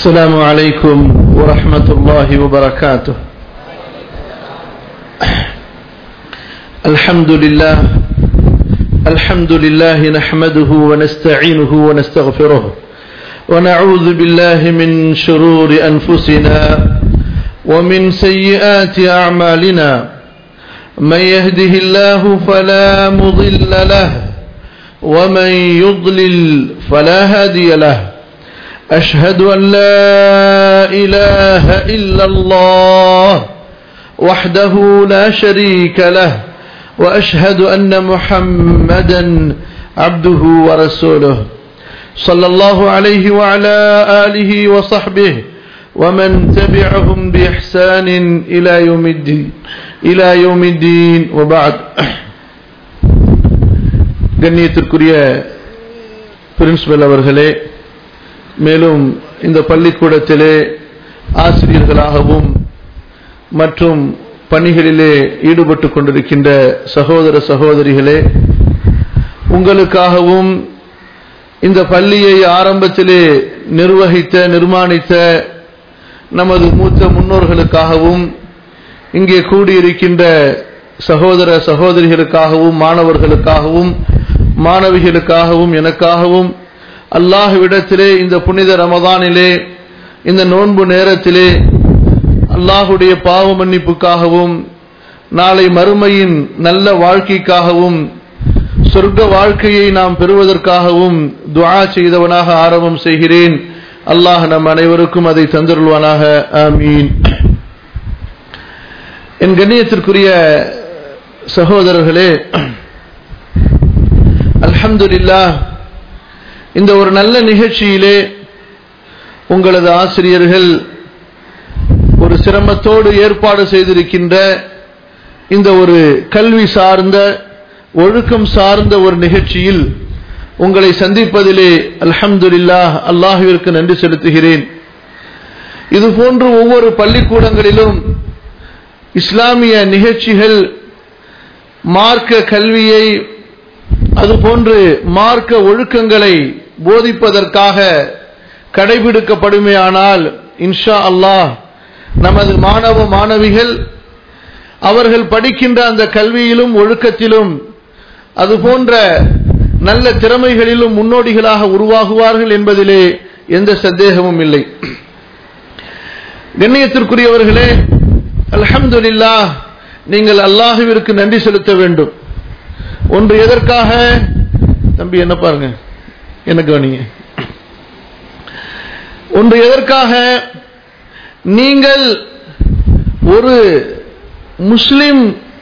السلام عليكم ورحمة الله وبركاته الحمد لله الحمد لله نحمده ونستعينه ونستغفره ونعوذ بالله من شرور أنفسنا ومن سيئات أعمالنا من يهده الله فلا مضل له ومن يضلل فلا هادي له أشهد أن لا إله إلا الله وحده لا شريك له وأشهد أن محمدا عبده ورسوله صلى الله عليه وعلى آله وصحبه ومن تبعهم بإحسان إلى يوم الدين إلى يوم الدين وبعد கண்ணியத்திற்குரிய பிரின்சிபல் அவர்களே மேலும் இந்த பள்ளிக்கூடத்திலே ஆசிரியர்களாகவும் மற்றும் பணிகளிலே ஈடுபட்டு கொண்டிருக்கின்ற சகோதர சகோதரிகளே உங்களுக்காகவும் இந்த பள்ளியை ஆரம்பத்திலே நிர்வகித்த நிர்மாணித்த நமது மூத்த முன்னோர்களுக்காகவும் இங்கே கூடியிருக்கின்ற சகோதர சகோதரிகளுக்காகவும் மாணவர்களுக்காகவும் மாணவிகளுக்காகவும் எனக்காகவும் அல்லாஹுவிடத்திலே இந்த புனித ரமதானிலே இந்த நோன்பு நேரத்திலே அல்லாஹுடைய பாவ மன்னிப்புக்காகவும் நாளை மறுமையின் நல்ல வாழ்க்கைக்காகவும் சொர்க்க வாழ்க்கையை நாம் பெறுவதற்காகவும் துஆ செய்தவனாக ஆரம்பம் செய்கிறேன் அல்லாஹ் நம் அனைவருக்கும் அதை தந்தருள்வானாக ஆமீன் என் கண்ணியத்திற்குரிய சகோதரர்களே அல்ஹம்துலில்லாஹ் இந்த ஒரு நல்ல நிகழ்ச்சியிலே உங்களது ஆசிரியர்கள் ஒரு சிரமத்தோடு ஏற்பாடு செய்திருக்கின்ற இந்த ஒரு கல்வி சார்ந்த ஒழுக்கம் சார்ந்த ஒரு நிகழ்ச்சியில் உங்களை சந்திப்பதிலே அல்ஹம்துலில்லாஹ் அல்லாஹுவிற்கு நன்றி செலுத்துகிறேன் இது போன்று ஒவ்வொரு பள்ளிக்கூடங்களிலும் இஸ்லாமிய நிகழ்ச்சிகள் மார்க்க கல்வியை அதுபோன்று மார்க்க ஒழுக்கங்களை போதிப்பதற்காக கடைபிடிக்கப்படுமையானால் இன்ஷா அல்லாஹ் நமது மாணவ மாணவிகள் அவர்கள் படிக்கின்ற அந்த கல்வியிலும் ஒழுக்கத்திலும் அதுபோன்ற நல்ல திறமைகளிலும் முன்னோடிகளாக உருவாகுவார்கள் என்பதிலே எந்த சந்தேகமும் இல்லை கண்ணியத்திற்குரியவர்களே அல்ஹம்துலில்லா நீங்கள் அல்லாஹுவிற்கு நன்றி செலுத்த வேண்டும் ஒன்று எதற்காக தம்பி என்ன பாருங்க என்ன கவனிங்க ஒன்று எதற்காக நீங்கள் ஒரு முஸ்லிம்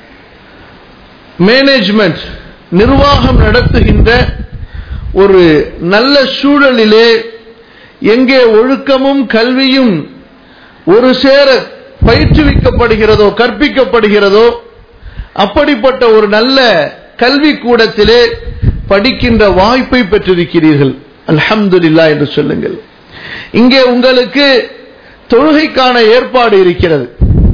மேனேஜ்மெண்ட் நிர்வாகம் நடத்துகின்ற ஒரு நல்ல சூழலிலே எங்கே ஒழுக்கமும் கல்வியும் ஒரு சேர பயிற்றுவிக்கப்படுகிறதோ கற்பிக்கப்படுகிறதோ அப்படிப்பட்ட ஒரு நல்ல கல்வி கூடத்திலே படிக்கின்ற வாய்ப்பை பெற்றிருக்கிறீர்கள் அல்ஹம்துலில்லா என்று சொல்லுங்கள் இங்கே உங்களுக்கு தொழுகைக்கான ஏற்பாடு இருக்கிறது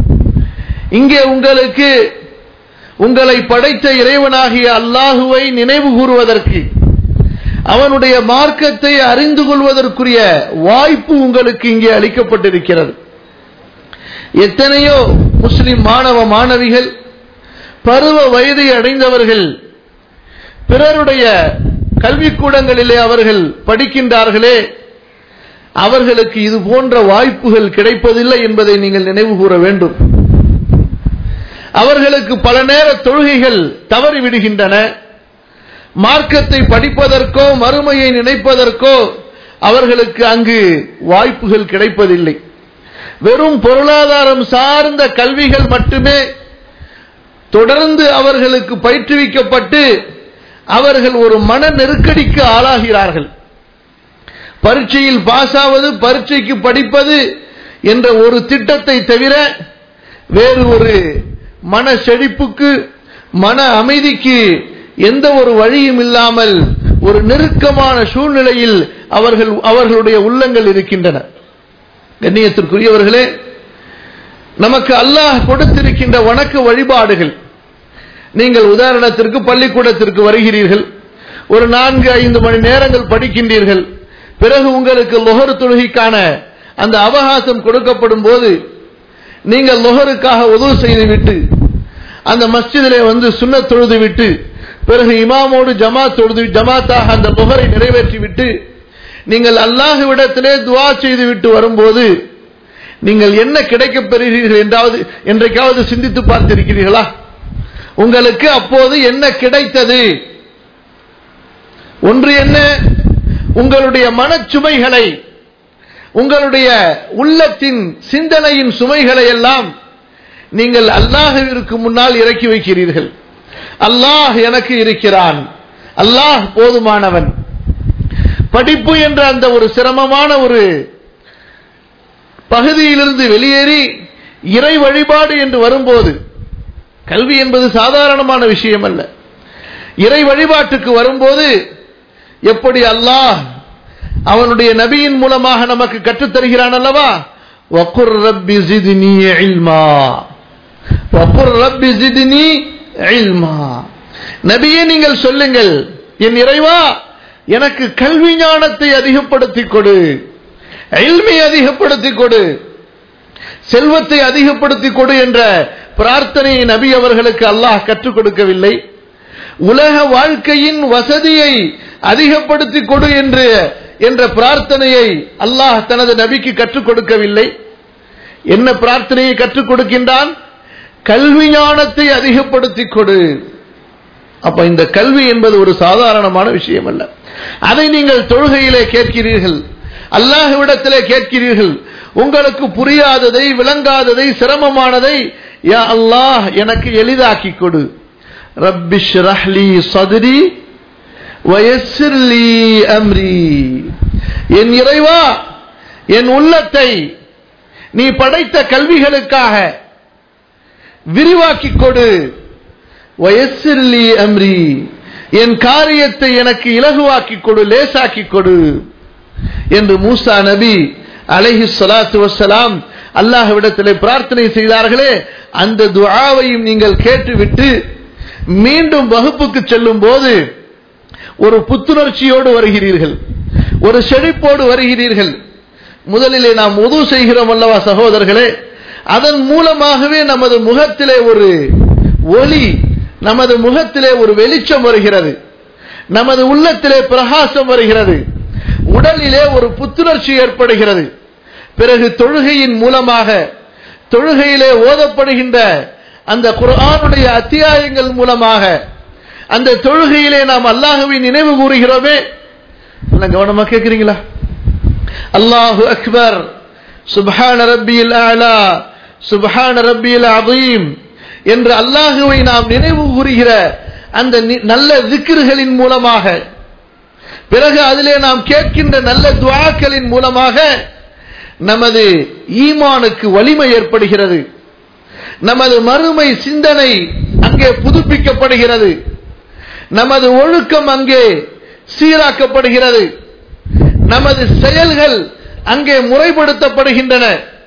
இங்கே உங்களுக்கு உங்களை படைத்த இறைவனாகிய அல்லாஹுவை நினைவு கூறுவதற்கு அவனுடைய மார்க்கத்தை அறிந்து கொள்வதற்குரிய வாய்ப்பு உங்களுக்கு இங்கே அளிக்கப்பட்டிருக்கிறது எத்தனையோ முஸ்லிம் மாணவ மாணவிகள் பருவ வயதை அடைந்தவர்கள் பிறருடைய கல்விக்கூடங்களிலே அவர்கள் படிக்கின்றார்களே அவர்களுக்கு இது போன்ற வாய்ப்புகள் கிடைப்பதில்லை என்பதை நீங்கள் நினைவு கூற வேண்டும் அவர்களுக்கு பல நேர தொழுகைகள் தவறிவிடுகின்றன மார்க்கத்தை படிப்பதற்கோ மறுமையை நினைப்பதற்கோ அவர்களுக்கு அங்கு வாய்ப்புகள் கிடைப்பதில்லை வெறும் பொருளாதாரம் சார்ந்த கல்விகள் மட்டுமே தொடர்ந்து அவர்களுக்கு பயிற்றுவிக்கப்பட்டு அவர்கள் ஒரு மன நெருக்கடிக்கு ஆளாகிறார்கள் பரீட்சையில் பாஸ் ஆவது பரீட்சைக்கு படிப்பது என்ற ஒரு திட்டத்தை தவிர வேறு ஒரு மன செழிப்புக்கு மன அமைதிக்கு எந்த ஒரு வழியும் இல்லாமல் ஒரு நெருக்கமான சூழ்நிலையில் அவர்கள் அவர்களுடைய உள்ளங்கள் இருக்கின்றன கண்ணியத்திற்குரியவர்களே நமக்கு அல்லாஹ் கொடுத்திருக்கின்ற வணக்க வழிபாடுகள் நீங்கள் உதாரணத்திற்கு பள்ளிக்கூடத்திற்கு வருகிறீர்கள் ஒரு நான்கு ஐந்து மணி நேரங்கள் படிக்கின்றீர்கள் பிறகு உங்களுக்கு லொஹர் தொழுகைக்கான அந்த அவகாசம் கொடுக்கப்படும் போது நீங்கள் லொஹருக்காக உதவு செய்துவிட்டு அந்த மஸ்ஜிதிலே வந்து சுண்ண தொழுது விட்டு பிறகு இமாமோடு ஜமாத் தொழுது ஜமாத்தாக அந்த லொஹரை நிறைவேற்றிவிட்டு நீங்கள் அல்லாஹுவிடத்திலே துவா செய்து விட்டு வரும்போது நீங்கள் என்ன கிடைக்கப் பெறுகிறீர்கள் என்றாவது என்றைக்காவது சிந்தித்து பார்த்திருக்கிறீர்களா உங்களுக்கு அப்போது என்ன கிடைத்தது ஒன்று என்ன உங்களுடைய மனச்சுமைகளை உங்களுடைய உள்ளத்தின் சிந்தனையின் சுமைகளை எல்லாம் நீங்கள் அல்லாஹுவிற்கு முன்னால் இறக்கி வைக்கிறீர்கள் அல்லாஹ் எனக்கு இருக்கிறான் அல்லாஹ் போதுமானவன் படிப்பு என்ற அந்த ஒரு சிரமமான ஒரு பகுதியிலிருந்து வெளியேறி இறை வழிபாடு என்று வரும்போது கல்வி என்பது சாதாரணமான விஷயம் அல்ல இறை வழிபாட்டுக்கு வரும்போது எப்படி அல்லாஹ் அவனுடைய நபியின் மூலமாக நமக்கு கற்றுத் தருகிறான் அல்லவா வக்குர் ரப்பி ஜிதினி இல்மா வக்குர் ரப்பி ஜிதினி இல்மா நபியே நீங்கள் சொல்லுங்கள் என் இறைவா எனக்கு கல்வி ஞானத்தை அதிகப்படுத்திக் கொடு இல்மை அதிகப்படுத்திக் கொடு செல்வத்தை அதிகப்படுத்திக் கொடு என்ற பிரார்த்தனையை நபி அவர்களுக்கு அல்லாஹ் கற்றுக் கொடுக்கவில்லை உலக வாழ்க்கையின் வசதியை அதிகப்படுத்திக் கொடு என்று என்ற பிரார்த்தனையை அல்லாஹ் தனது நபிக்கு கற்றுக் கொடுக்கவில்லை என்ன பிரார்த்தனையை கற்றுக் கொடுக்கின்றான் கல்வி ஞானத்தை அதிகப்படுத்திக் கொடு அப்ப இந்த கல்வி என்பது ஒரு சாதாரணமான விஷயம் அல்ல அதை நீங்கள் தொழுகையிலே கேட்கிறீர்கள் அல்லாஹ்விடத்திலே கேட்கிறீர்கள் உங்களுக்கு புரியாததை விளங்காததை சிரமமானதை யா அல்லாஹ் எனக்கு எளிதாக்கி கொடு ரப்பிஷ் ரஹ்லி சதுரி வயசிர்லி அம்ரி என் இறைவா என் உள்ளத்தை நீ படைத்த கல்விகளுக்காக விரிவாக்கிக் கொடு வயசிர்லி அம்ரி என் காரியத்தை எனக்கு இலகுவாக்கிக் கொடு லேசாக்கிக் கொடு என்று மூசா நபி அலைஹி ஸலாத்து வஸ்ஸலாம் அல்லாஹ்விடத்திலே பிரார்த்தனை செய்தார்களே அந்த துஆவையும் நீங்கள் கேட்டுவிட்டு மீண்டும் வகுப்புக்கு செல்லும் போது ஒரு புத்துணர்ச்சியோடு வருகிறீர்கள் ஒரு செழிப்போடு வருகிறீர்கள் முதலிலே நாம் உது செய்கிறோம் அல்லவா சகோதரர்களே அதன் மூலமாகவே நமது முகத்திலே ஒரு ஒளி நமது முகத்திலே ஒரு வெளிச்சம் வருகிறது நமது உள்ளத்திலே பிரகாசம் வருகிறது உடலிலே ஒரு புத்துணர்ச்சி ஏற்படுகிறது பிறகு தொழுகையின் மூலமாக தொழுகையிலே ஓதப்படுகின்ற அந்த குர்ஆனுடைய அத்தியாயங்கள் மூலமாக அந்த தொழுகையிலே நாம் அல்லாஹுவை நினைவு கூறுகிறோமே எல்லாம் கவனமா கேட்கிறீங்களா அல்லாஹு அக்பர் சுப்ஹான ரப்பியில் அலா சுப்ஹான ரப்பியில் அதீம் என்று அல்லாஹுவை நாம் நினைவு கூறுகிற அந்த நி- நல்ல திக்ருகளின் மூலமாக பிறகு அதிலே நாம் கேட்கின்ற நல்ல துஆக்களின் மூலமாக நமது ஈமானுக்கு வலிமை ஏற்படுகிறது நமது மறுமை சிந்தனை அங்கே புதுப்பிக்கப்படுகிறது நமது ஒழுக்கம் அங்கே சீராக்கப்படுகிறது நமது செயல்கள் அங்கே முறைப்படுத்தப்படுகின்றன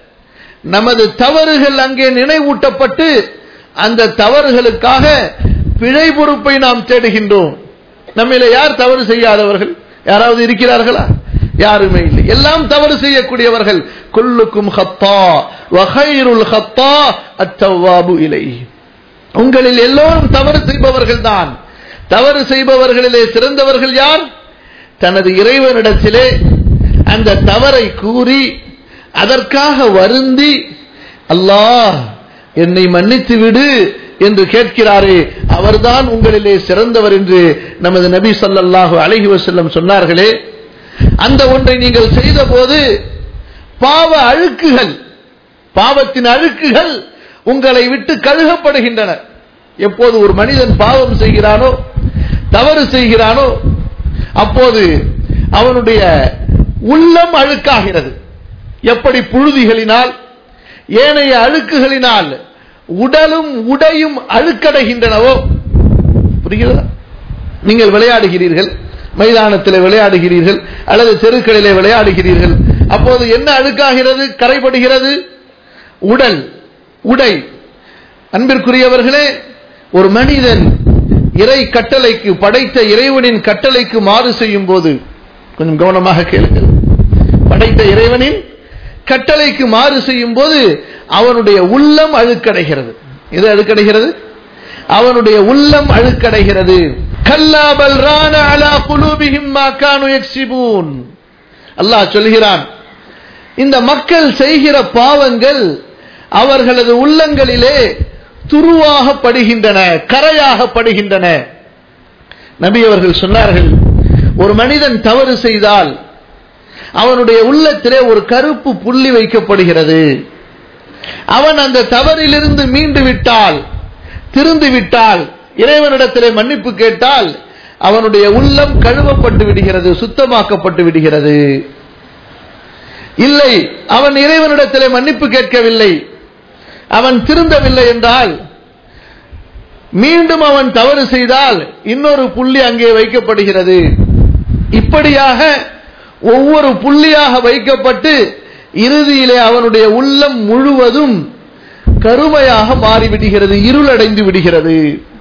நமது தவறுகள் அங்கே நினைவூட்டப்பட்டு அந்த தவறுகளுக்காக பிழை பொறுப்பை நாம் தேடுகின்றோம் நம்மில யார் தவறு செய்யாதவர்கள் யாராவது இருக்கிறார்களா யாருமே இல்லை எல்லாம் தவறு செய்யக்கூடியவர்கள் குல்லுக்கும் ஹத்தா வகைருல் ஹத்தா அத்தவாபு இலை உங்களில் எல்லோரும் தவறு செய்பவர்கள் தான் தவறு செய்பவர்களிலே சிறந்தவர்கள் யார் தனது இறைவனிடத்திலே அந்த தவறை கூறி அதற்காக வருந்தி அல்லாஹ் என்னை மன்னித்து விடு என்று கேட்கிறாரே அவர்தான் உங்களிலே சிறந்தவர் என்று நமது நபி ஸல்லல்லாஹு அலைஹி வஸல்லம் சொன்னார்களே அந்த ஒன்றை நீங்கள் செய்த போது பாவ அழுக்குகள் பாவத்தின் அழுக்குகள் உங்களை விட்டு கழுகப்படுகின்றன எப்போது ஒரு மனிதன் பாவம் செய்கிறானோ தவறு செய்கிறானோ அப்போது அவனுடைய உள்ளம் அழுக்காகிறது எப்படி புழுதிகளினால் ஏனைய அழுக்குகளினால் உடலும் உடையும் அழுக்கடைகின்றனவோ புரிகிறதா நீங்கள் விளையாடுகிறீர்கள் மைதானத்தில் விளையாடுகிறீர்கள் அல்லது தெருக்களிலே விளையாடுகிறீர்கள் அப்போது என்ன அழுக்காகிறது கரைபடுகிறது உடல் உடை அன்பிற்குரியவர்களே ஒரு மனிதன் இறை கட்டளைக்கு படைத்த இறைவனின் கட்டளைக்கு மாறு செய்யும் போது கொஞ்சம் கவனமாக கேளுங்கள் படைத்த இறைவனின் கட்டளைக்கு மாறு செய்யும் போது அவனுடைய உள்ளம் அழுக்கடைகிறது எது அழுக்கடைகிறது அவனுடைய உள்ளம் அழுக்கடைகிறது கல்லாபல் ரான அலா குலூபிஹிம் மா கானு யக்ஸிபூன் அல்லாஹ் சொல்கிறான் இந்த மக்கள் செய்கிற பாவங்கள் அவர்களது உள்ளங்களிலே துருவாக படுகின்றன கரையாக படுகின்றன நபி அவர்கள் சொன்னார்கள் ஒரு மனிதன் தவறு செய்தால் அவனுடைய உள்ளத்திலே ஒரு கருப்பு புள்ளி வைக்கப்படுகிறது அவன் அந்த தவறிலிருந்து மீண்டு விட்டால் திருந்து விட்டால் இறைவனிடத்திலே மன்னிப்பு கேட்டால் அவனுடைய உள்ளம் கழுவப்பட்டு விடுகிறது சுத்தமாக்கப்பட்டு விடுகிறது இல்லை அவன் இறைவனிடத்திலே மன்னிப்பு கேட்கவில்லை அவன் திருந்தவில்லை என்றால் மீண்டும் அவன் தவறு செய்தால் இன்னொரு புள்ளி அங்கே வைக்கப்படுகிறது இப்படியாக ஒவ்வொரு புள்ளியாக வைக்கப்பட்டு இறுதியிலே அவனுடைய உள்ளம் முழுவதும் கருமையாக மாறிவிடுகிறது இருளடைந்து விடுகிறது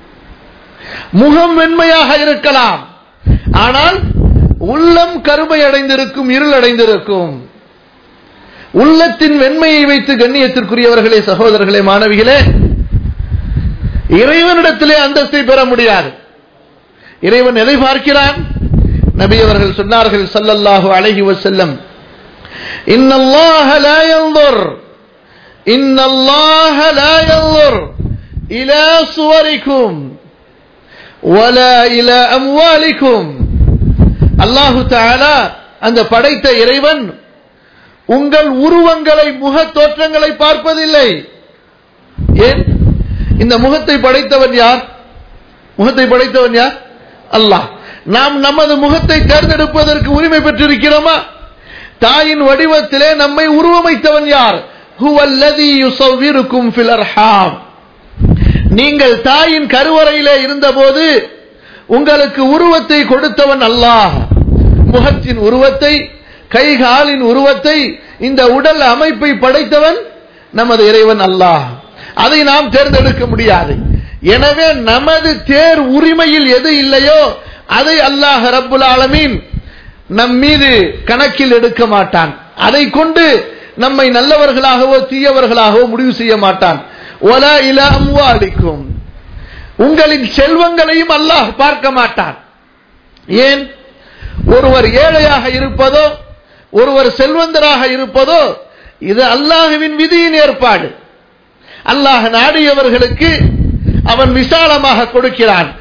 முகம் வெண்மையாக இருக்கலாம் ஆனால் உள்ளம் கருமை அடைந்திருக்கும் இருள் அடைந்திருக்கும் உள்ளத்தின் வெண்மையை வைத்து கண்ணியத்திற்குரியவர்களே சகோதரர்களே மாணவிகளே இறைவனிடத்திலே அந்தஸ்தை பெற முடியாது இறைவன் எதை பார்க்கிறான் நபி அவர்கள் சொன்னார்கள் சல்லல்லாஹு அலைஹி வஸல்லம் இன்னல்லாஹ லா யன்ظுர் இன்னல்லாஹ லா யன்ظுர் இலா சுவரிக்கும் வலா இலா அம்வாலிக்கும் அல்லாஹு தஆலா அந்த படைத்த இறைவன் உங்கள் உருவங்களை முக தோற்றங்களை பார்ப்பதில்லை ஏன் இந்த முகத்தை படைத்தவன் யார் முகத்தை படைத்தவன் யார் அல்லாஹ் நாம் நமது முகத்தை தேர்ந்தெடுப்பதற்கு உரிமை பெற்றிருக்கிறோமா தாயின் வடிவத்திலே நம்மை உருவமைத்தவன் யார் நீங்கள் தாயின் கருவறையிலே இருந்தபோது உங்களுக்கு உருவத்தை கொடுத்தவன் அல்லாஹ் முகத்தின் உருவத்தை கைகாலின் உருவத்தை இந்த உடல் அமைப்பை படைத்தவன் நமது இறைவன் அல்லாஹ் அதை நாம் தேர்ந்தெடுக்க முடியாது எனவே நமது தேர் உரிமையில் எது இல்லையோ அதை அல்லாஹ் ரப்புல் ஆலமீன் நம் மீது கணக்கில் எடுக்க மாட்டான் அதை கொண்டு நம்மை நல்லவர்களாகவோ தீயவர்களாகவோ முடிவு செய்ய மாட்டான் ஒலா இல அம்வாலிக்கும் உங்களின் செல்வங்களையும் அல்லாஹ் பார்க்க மாட்டான் ஏன் ஒருவர் ஏழையாக இருப்பதோ ஒருவர் செல்வந்தராக இருப்பதோ இது அல்லாஹுவின் விதியின் ஏற்பாடு அல்லாஹ் நாடியவர்களுக்கு அவன் விசாலமாக கொடுக்கிறான்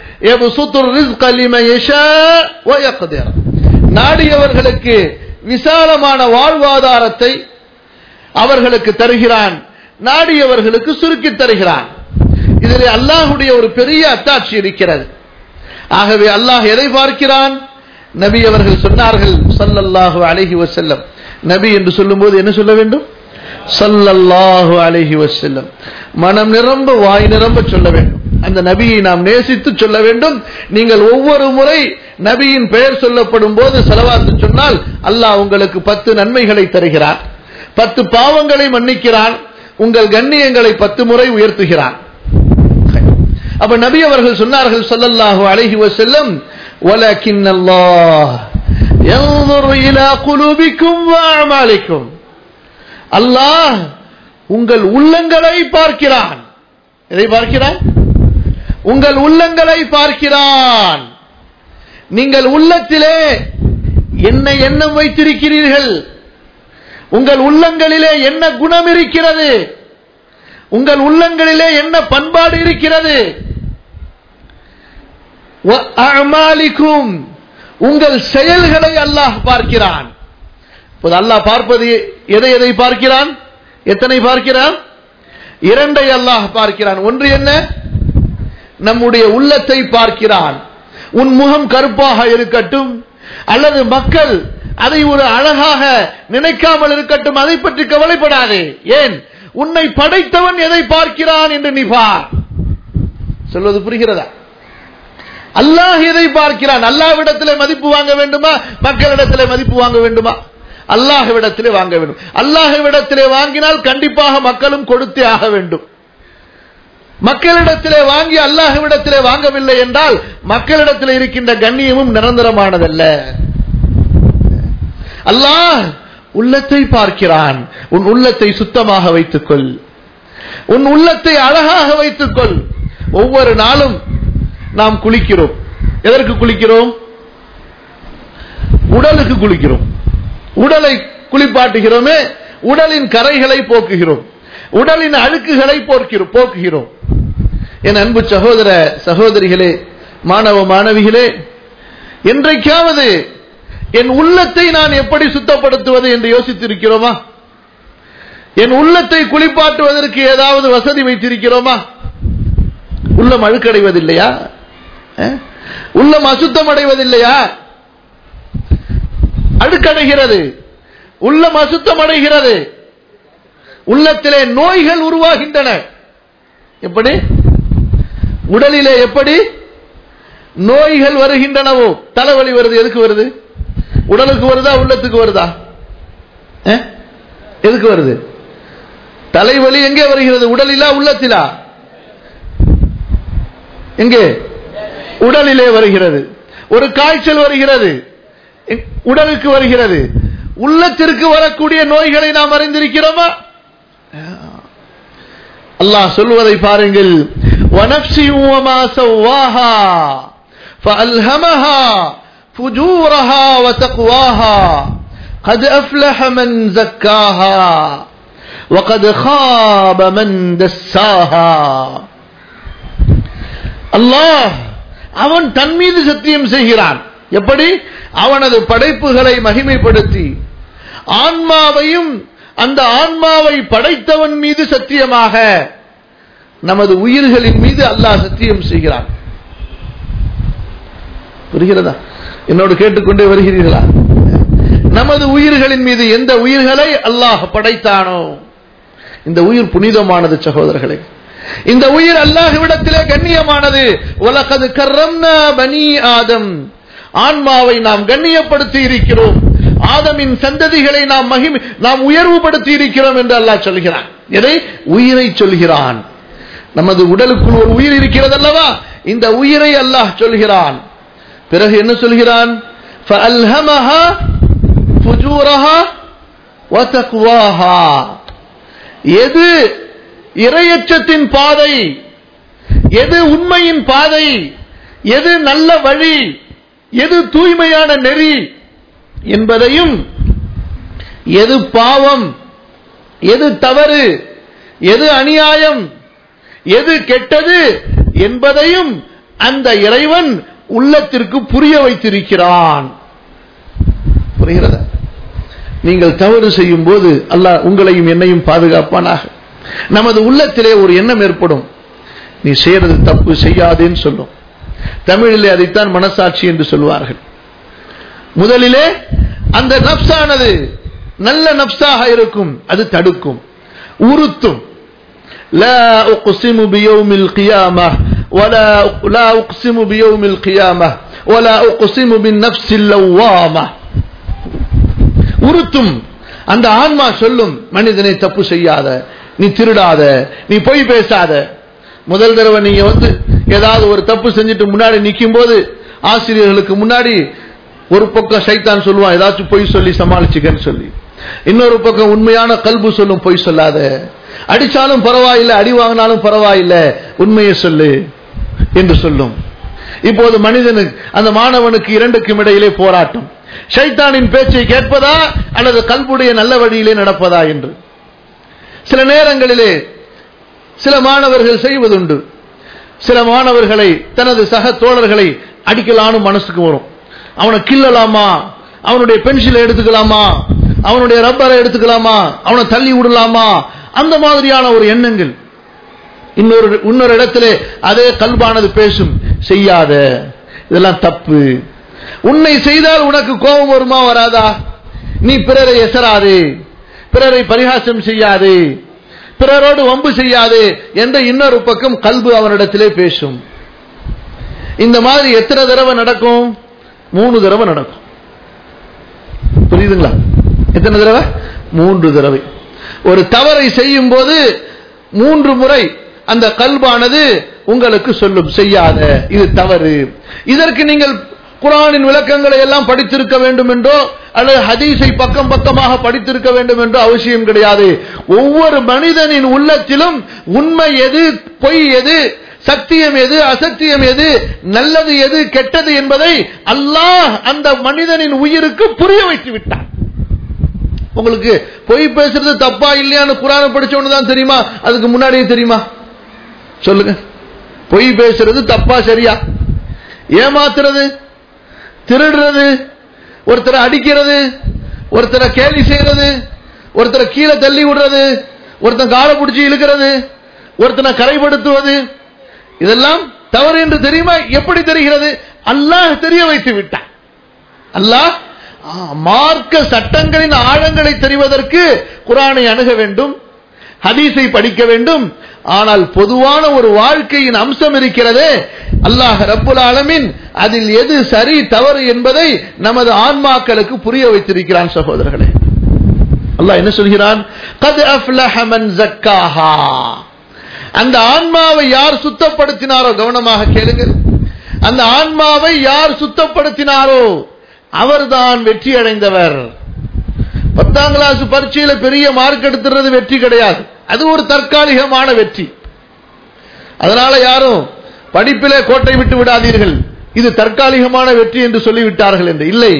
நாடியவர்களுக்கு விசாலமான வாழ்வாதாரத்தை அவர்களுக்கு தருகிறான் நாடியவர்களுக்கு சுருக்கி தருகிறான் இதில் அல்லாஹுடைய ஒரு பெரிய அத்தாட்சி இருக்கிறது ஆகவே அல்லாஹ் எதை பார்க்கிறான் நபி அவர்கள் சொன்னார்கள் சல்லல்லாஹு அலைஹி வசல்லம் நபி என்று சொல்லும்போது என்ன சொல்ல வேண்டும் சல்லல்லாஹு அலைஹி வசல்லம் மனம் நிரம்ப வாய் நிரம்ப சொல்ல வேண்டும் அந்த நபியை நாம் நேசித்து சொல்ல வேண்டும் நீங்கள் ஒவ்வொரு முறை நபியின் பெயர் சொல்லப்படும் போது செலவாத்து சொன்னால் அல்லாஹ் உங்களுக்கு பத்து நன்மைகளை தருகிறார் பத்து பாவங்களை மன்னிக்கிறான் உங்கள் கண்ணியங்களை பத்து முறை உயர்த்துகிறான் அப்ப நபி அவர்கள் சொன்னார்கள் சல்லல்லாஹு அலைஹி வசல்லம் ولكن الله ينظر إلى قلوبكم وأعمالكم அல்லாஹ் உங்கள் உள்ளங்களை பார்க்கிறான் எதை பார்க்கிறான் உங்கள் உள்ளங்களை பார்க்கிறான் நீங்கள் உள்ளத்திலே என்ன எண்ணம் வைத்திருக்கிறீர்கள் உங்கள் உள்ளங்களிலே என்ன குணம் இருக்கிறது உங்கள் உள்ளங்களிலே என்ன பண்பாடு இருக்கிறது அமாலிக்கும் உங்கள் செயல்களை அல்லாஹ் பார்க்கிறான் இப்போது அல்லாஹ் பார்ப்பது எதை எதை பார்க்கிறான் எத்தனை பார்க்கிறான் இரண்டை அல்லாஹ் பார்க்கிறான் ஒன்று என்ன நம்முடைய உள்ளத்தை பார்க்கிறான் உன் முகம் கருப்பாக இருக்கட்டும் அல்லது மக்கள் அதை ஒரு அழகாக நினைக்காமல் இருக்கட்டும் அதை பற்றி கவலைப்படாதே ஏன் உன்னை படைத்தவன் எதை பார்க்கிறான் என்று நீ பார் சொல்வது புரிகிறதா அல்லாஹ் எதை பார்க்கிறான் அல்லாஹ்விடத்திலே மதிப்பு வாங்க வேண்டுமா மக்களிடத்திலே மதிப்பு வாங்க வேண்டுமா அல்லாஹ்விடத்திலே வாங்க வேண்டும் அல்லாஹ்விடத்திலே வாங்கினால் கண்டிப்பாக மக்களும் கொடுத்தே ஆக வேண்டும் மக்களிடத்திலே வாங்கி அல்லாஹ்விடத்திலே வாங்கவில்லை என்றால் மக்களிடத்தில் இருக்கின்ற கண்ணியமும் நிரந்தரமானதல்ல அல்லாஹ் உள்ளத்தை பார்க்கிறான் உன் உள்ளத்தை சுத்தமாக வைத்துக்கொள் உன் உள்ளத்தை அழகாக வைத்துக்கொள் ஒவ்வொரு நாளும் நாம் குளிக்கிறோம் எதற்கு குளிக்கிறோம் உடலுக்கு குளிக்கிறோம் உடலை குளிப்பாட்டுகிறோமே உடலின் கரைகளை போக்குகிறோம் உடலின் அழுக்குகளை போக்கிறோம் போக்குகிறோம் என் அன்பு சகோதர சகோதரிகளே மாணவ மாணவிகளே என்றைக்காவது என் உள்ளத்தை நான் எப்படி சுத்தப்படுத்துவது என்று யோசித்திருக்கிறோமா என் உள்ளத்தை குளிப்பாட்டுவதற்கு ஏதாவது வசதி வைத்திருக்கிறோமா உள்ளம் அழுக்கடைவதில்லையா அஹ்? உள்ளம் அசுத்தம் அடைவதில்லையா அழுக்கடைகிறது உள்ளம் அசுத்தம் அடைகிறது உள்ளத்திலே நோய்கள் உருவாகின்றன எப்படி உடலிலே எப்படி நோய்கள் வருகின்றனவோ தலைவலி வருது எதுக்கு வருது உடலுக்கு வருதா உள்ளத்துக்கு வருதா அஹ்? எதுக்கு வருது தலைவலி எங்கே வருகிறது உடலிலா உள்ளத்திலா எங்கே உடலிலே வருகிறது ஒரு காய்ச்சல் வருகிறது எ- உடலுக்கு வருகிறது உள்ளத்திற்கு வரக்கூடிய நோய்களை நாம் அறிந்திருக்கிறோமா அல்லாஹ் சொல்வதை பாருங்கள் وَنَفْسٍ وَمَا سَوَّاهَا فَأَلْهَمَهَا فُجُورَهَا وَتَقْوَاهَا قَدْ أَفْلَحَ مَنْ زَكَّاهَا وَقَدْ خَابَ مَنْ دَسَّاهَا அல்லாஹ் அவன் தன் மீது சத்தியம் செய்கிறான் எப்படி அவனது படைப்புகளை மகிமைப்படுத்தி ஆன்மாவையும் அந்த ஆன்மாவை படைத்தவன் மீது சத்தியமாக நமது உயிர்களின் மீது அல்லாஹ் சத்தியம் செய்கிறான் புரிகிறதா என்னோடு கேட்டுக்கொண்டே வருகிறீர்களா நமது உயிர்களின் மீது எந்த உயிர்களை அல்லாஹ் படைத்தானோ இந்த உயிர் புனிதமானது சகோதரர்களே இந்த உயிர் அல்லாஹ்விடத்திலே கண்ணியமானது உலகது கர்ரம்னா பனி ஆதம் ஆன்மாவை நாம் கண்ணியப்படுத்தி இருக்கிறோம் ஆதமின் சந்ததிகளை நாம் மகிமை நாம் உயர்வுபடுத்தி இருக்கிறோம் என்று அல்லாஹ் சொல்கிறான் எதை உயிரை சொல்கிறான் நமது உடலுக்குள் ஒரு உயிர் இருக்கிறது அல்லவா இந்த உயிரை அல்லாஹ் சொல்கிறான் பிறகு என்ன சொல்கிறான் فَأَلْهَمَهَا فُجُورَهَا وَتَقْوَاهَا எது இரையச்சத்தின் பாதை எது உண்மையின் பாதை எது நல்ல வழி எது தூய்மையான நெறி என்பதையும் எது பாவம் எது தவறு எது அநியாயம் எது கெட்டது என்பதையும் அந்த இறைவன் உள்ளத்திற்கு புரிய வைத்திருக்கிறான் புரிகிறதா நீங்கள் தவறு செய்யும் போது அல்லாஹ் உங்களையும் என்னையும் பாதுகாப்பானாக நமது உள்ளத்திலே ஒரு எண்ணம் ஏற்படும் நீ செய்யறது தப்பு செய்யாதேன்னு சொல்லும் தமிழிலே அதைத்தான் மனசாட்சி என்று சொல்வார்கள் முதலிலே அந்த நப்சானது நல்ல நப்சாக இருக்கும் அது தடுக்கும் உறுத்தும் لا أقسم بيوم القيامة ولا لا أقسم بيوم القيامة ولا أقسم بالنفس اللوامة உறுத்தும் அந்த ஆன்மா சொல்லும் மனிதனை தப்பு செய்யாத நீ திருடாத நீ பொய் பேசாத முதல் தடவை நீங்க வந்து ஏதாவது ஒரு தப்பு செஞ்சுட்டு முன்னாடி நிற்கும் போது ஆசிரியர்களுக்கு முன்னாடி ஒரு பக்கம் சைத்தான் சொல்லுவான் ஏதாச்சும் பொய் சொல்லி சமாளிச்சுக்கன்னு சொல்லி இன்னொரு பக்கம் உண்மையான கல்பு சொல்லும் பொய் சொல்லாத அடிச்சாலும் பரவாயில்லை அடி வாங்கினாலும் பரவாயில்லை உண்மையை சொல்லு என்று சொல்லும் இப்போது மனிதனுக்கு அந்த மாணவனுக்கு இரண்டுக்கும் இடையிலே போராட்டம் ஷைத்தானின் பேச்சை கேட்பதா அல்லது கல்புடைய நல்ல வழியிலே நடப்பதா என்று சில நேரங்களிலே சில மாணவர்கள் செய்வதுண்டு சில மாணவர்களை தனது சக தோழர்களை அடிக்கலான்னு மனசுக்கு வரும் அவனை கிள்ளலாமா அவனுடைய பென்சிலை எடுத்துக்கலாமா அவனுடைய ரப்பரை எடுத்துக்கலாமா அவனை தள்ளி விடலாமா அந்த மாதிரியான ஒரு எண்ணங்கள் இன்னொரு இன்னொரு இடத்திலே அதே கல்பானது பேசும் செய்யாத இதெல்லாம் தப்பு உன்னை செய்தால் உனக்கு கோபம் வருமா வராதா நீ பிறரை எசராதே பிறரை பரிகாசம் செய்யாதே பிறரோடு வம்பு செய்யாதே என்ற இன்னொரு பக்கம் கல்பு அவனிடத்திலே பேசும் இந்த மாதிரி எத்தனை தடவை நடக்கும் மூணு தடவை நடக்கும் புரியுதுங்களா எத்தனை தடவை மூன்று தடவை ஒரு தவறை செய்யும் போது மூன்று முறை அந்த கல்பானது உங்களுக்கு சொல்லும் செய்யாத இது தவறு இதற்கு நீங்கள் குரானின் விளக்கங்களை எல்லாம் படித்திருக்க வேண்டும் என்றோ அல்லது ஹதீஸை பக்கம் பக்கமாக படித்திருக்க வேண்டும் என்று அவசியம் கிடையாது ஒவ்வொரு மனிதனின் உள்ளத்திலும் உண்மை எது பொய் எது சத்தியம் எது அசத்தியம் எது நல்லது எது கெட்டது என்பதை அல்லாஹ் அந்த மனிதனின் உயிருக்கு புரிய வைத்து விட்டான் உங்களுக்கு பொய் பேசுறது தப்பா இல்லையான்னு குரான படிச்சவனு தான் தெரியுமா அதுக்கு முன்னாடியே தெரியுமா சொல்லுங்க பொய் பேசுறது தப்பா சரியா ஏமாத்துறது திருடுறது ஒருத்தரை அடிக்கிறது ஒருத்தரை கேலி செய்யறது ஒருத்தரை கீழே தள்ளி விடுறது ஒருத்தன் காலை பிடிச்சி இழுக்கிறது ஒருத்தனை கரைப்படுத்துவது இதெல்லாம் தவறு என்று தெரியுமா எப்படி தெரிகிறது அல்லாஹ் தெரிய வைத்து விட்டான் அல்லாஹ் ஆ, மார்க்க சட்டங்களின் ஆழங்களை தெரிவதற்கு குரானை அணுக வேண்டும் ஹதீஸை படிக்க வேண்டும் ஆனால் பொதுவான ஒரு வாழ்க்கையின் அம்சம் இருக்கிறதே அல்லாஹ் ரப்புல் ஆலமீன் அதில் எது சரி தவறு என்பதை நமது ஆன்மாக்களுக்கு புரிய வைத்திருக்கிறான் சகோதரர்களே அல்லாஹ் என்ன சொல்கிறான் கத் அஃப்லஹ மன் ஜக்காஹா அந்த ஆன்மாவை யார் சுத்தப்படுத்தினாரோ கவனமாக கேளுங்கள் அந்த ஆன்மாவை யார் சுத்தப்படுத்தினாரோ அவர்தான் வெற்றி அடைந்தவர் பத்தாம் கிளாஸ் பரீட்சையில பெரிய மார்க் எடுத்துறது வெற்றி கிடையாது அது ஒரு தற்காலிகமான வெற்றி அதனால யாரும் படிப்பிலே கோட்டை விட்டு விடாதீர்கள் இது தற்காலிகமான வெற்றி என்று சொல்லிவிட்டார்கள் என்று இல்லை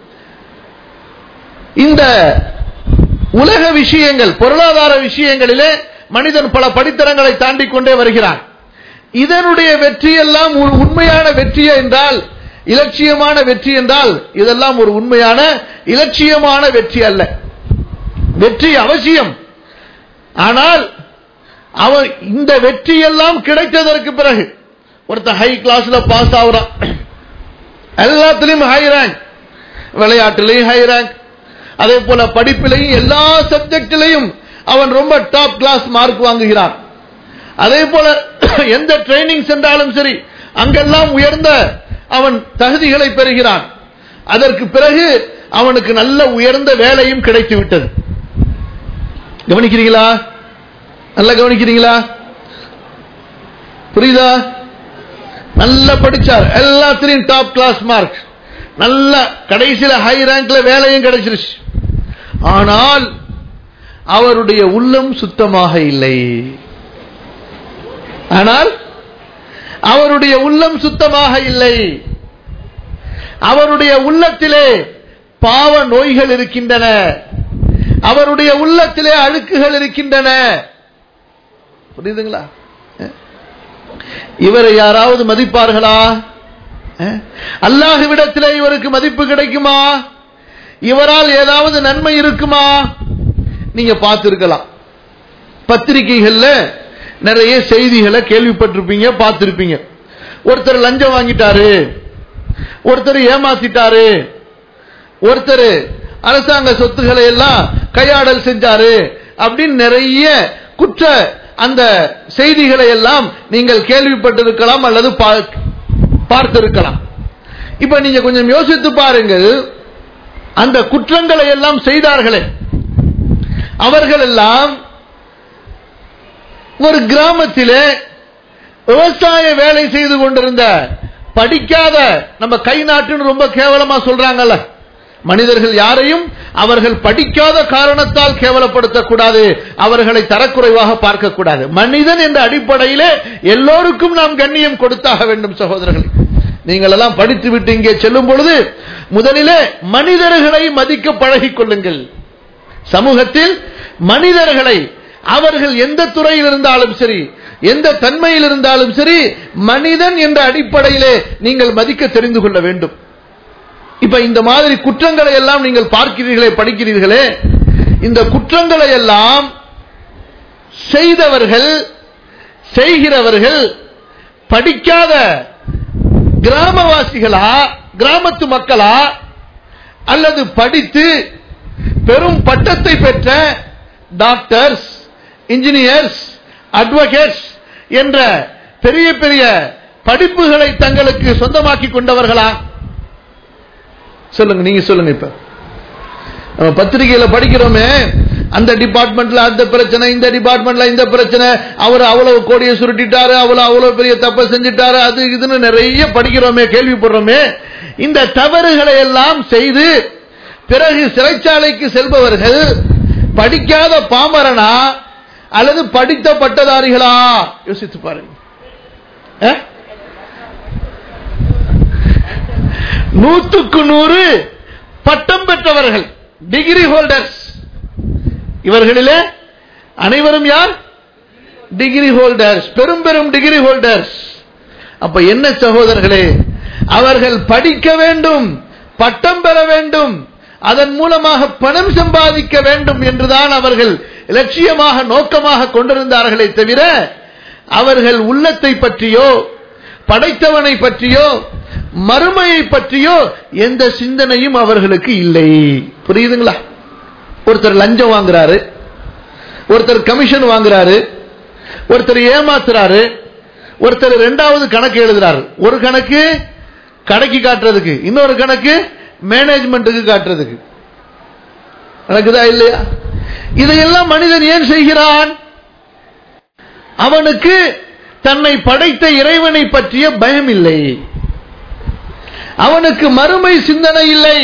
இந்த உலக விஷயங்கள் பொருளாதார விஷயங்களிலே மனிதன் பல படித்தரங்களை தாண்டிக் கொண்டே வருகிறான் இதனுடைய வெற்றி எல்லாம் ஒரு உண்மையான வெற்றி என்றால் இலட்சியமான வெற்றி என்றால் இதெல்லாம் ஒரு உண்மையான இலட்சியமான வெற்றி அல்ல வெற்றி அவசியம் ஆனால் அவன் இந்த வெற்றி எல்லாம் கிடைத்ததற்கு பிறகு ஒருத்தன் ஹை கிளாஸ்ல பாஸ் ஆகுறான் எல்லாத்திலையும் ஹை ரேங்க் விளையாட்டுலையும் ஹை ரேங்க் அதே போல படிப்பிலையும் எல்லா சப்ஜெக்டிலையும் அவன் ரொம்ப டாப் கிளாஸ் மார்க் வாங்குகிறான் அதே போல எந்த ட்ரைனிங் சென்றாலும் சரி அங்கெல்லாம் உயர்ந்த அவன் தகுதிகளை பெறுகிறான் அதற்கு பிறகு அவனுக்கு நல்ல உயர்ந்த வேலையும் கிடைத்து விட்டது கவனிக்கிறீங்களா நல்லா கவனிக்கிறீங்களா புரியுதா நல்லா படிச்சார் எல்லாத்திலையும் டாப் கிளாஸ் மார்க் நல்ல கடைசியில ஹை ரேங்க்ல வேலையும் கிடைச்சிருச்சு ஆனால் அவருடைய உள்ளம் சுத்தமாக இல்லை ஆனால் அவருடைய உள்ளம் சுத்தமாக இல்லை அவருடைய உள்ளத்திலே பாவ நோய்கள் இருக்கின்றன அவருடைய உள்ளத்திலே அழுக்குகள் இருக்கின்றன புரியுதுங்களா இவரை யாராவது மதிப்பார்களா அல்லாஹுவிடத்திலே இவருக்கு மதிப்பு கிடைக்குமா இவரால் ஏதாவது நன்மை இருக்குமா நீங்க பார்த்திருக்கலாம் பத்திரிகைகள்ல நிறைய செய்திகளை கேள்விப்பட்டிருப்பீங்க பார்த்திருப்பீங்க ஒருத்தர் லஞ்சம் வாங்கிட்டாரு ஒருத்தர் ஏமாத்திட்டாரு ஒருத்தர் அரசாங்க சொத்துக்களை எல்லாம் கையாடல் செஞ்சாரு அப்படின்னு நிறைய குற்ற அந்த செய்திகளை எல்லாம் நீங்கள் கேள்விப்பட்டிருக்கலாம் அல்லது பார்த்திருக்கலாம் இப்ப நீங்க கொஞ்சம் யோசித்து பாருங்கள் அந்த குற்றங்களை எல்லாம் செய்தார்களே அவர்கள் எல்லாம் ஒரு கிராமத்திலே விவசாய வேலை செய்து கொண்டிருந்த படிக்காத நம்ம கை நாட்டுன்னு ரொம்ப கேவலமா சொல்றாங்கல்ல மனிதர்கள் யாரையும் அவர்கள் படிக்காத காரணத்தால் கேவலப்படுத்தக்கூடாது அவர்களை தரக்குறைவாக பார்க்கக்கூடாது மனிதன் என்ற அடிப்படையிலே எல்லோருக்கும் நாம் கண்ணியம் கொடுத்தாக வேண்டும் சகோதரர்கள் நீங்கள் எல்லாம் படித்து விட்டு இங்கே செல்லும் பொழுது முதலிலே மனிதர்களை மதிக்க பழகிக் கொள்ளுங்கள் சமூகத்தில் மனிதர்களை அவர்கள் எந்த துறையில் இருந்தாலும் சரி எந்த தன்மையில் இருந்தாலும் சரி மனிதன் என்ற அடிப்படையிலே நீங்கள் மதிக்க தெரிந்து கொள்ள வேண்டும் இப்ப இந்த மாதிரி குற்றங்களை எல்லாம் நீங்கள் பார்க்கிறீர்களே படிக்கிறீர்களே இந்த குற்றங்களை எல்லாம் செய்தவர்கள் செய்கிறவர்கள் படிக்காத கிராமவாசிகளா கிராமத்து மக்களா அல்லது படித்து பெரும் பட்டத்தை பெற்ற டாக்டர்ஸ் இன்ஜினியர்ஸ் அட்வொகேட்ஸ் என்ற பெரிய பெரிய படிப்புகளை தங்களுக்கு சொந்தமாக்கி கொண்டவர்களா சொல்லுங்க நீங்க சொல்லுங்க இப்ப நம்ம பத்திரிகையில படிக்கிறோமே அந்த டிபார்ட்மெண்ட்ல அந்த பிரச்சனை இந்த டிபார்ட்மெண்ட்ல இந்த பிரச்சனை அவர் அவ்வளவு கோடியை சுருட்டிட்டாரு அவ்வளவு அவ்வளவு பெரிய தப்ப செஞ்சுட்டாரு அது இதுன்னு நிறைய படிக்கிறோமே கேள்விப்படுறோமே இந்த தவறுகளை எல்லாம் செய்து பிறகு சிறைச்சாலைக்கு செல்பவர்கள் படிக்காத பாமரனா அல்லது படித்த பட்டதாரிகளா யோசித்து பாருங்க அஹ்? நூற்றுக்கு நூறு பட்டம் பெற்றவர்கள் டிகிரி ஹோல்டர்ஸ் இவர்களிலே அனைவரும் யார் டிகிரி ஹோல்டர்ஸ் பெரும் பெரும் டிகிரி ஹோல்டர்ஸ் அப்ப என்ன சகோதரர்களே அவர்கள் படிக்க வேண்டும் பட்டம் பெற வேண்டும் அதன் மூலமாக பணம் சம்பாதிக்க வேண்டும் என்றுதான் அவர்கள் லட்சியமாக நோக்கமாக கொண்டிருந்தார்களே தவிர அவர்கள் உள்ளத்தை பற்றியோ படைத்தவனை பற்றியோ மறுமையை பற்றியோ எந்த சிந்தனையும் அவர்களுக்கு இல்லை புரியுதுங்களா ஒருத்தர் லஞ்சம் வாங்குறாரு ஒருத்தர் கமிஷன் வாங்குறாரு ஒருத்தர் ஏமாத்துறாரு ஒருத்தர் ரெண்டாவது கணக்கு எழுதுறாரு ஒரு கணக்கு கடைக்கு காட்டுறதுக்கு இன்னொரு கணக்கு மேனேஜ்மெண்ட்டுக்கு காட்டுறதுக்கு நடக்குதா இல்லையா இதையெல்லாம் மனிதன் ஏன் செய்கிறான் அவனுக்கு தன்னை படைத்த இறைவனை பற்றிய பயம் இல்லை அவனுக்கு மறுமை சிந்தனை இல்லை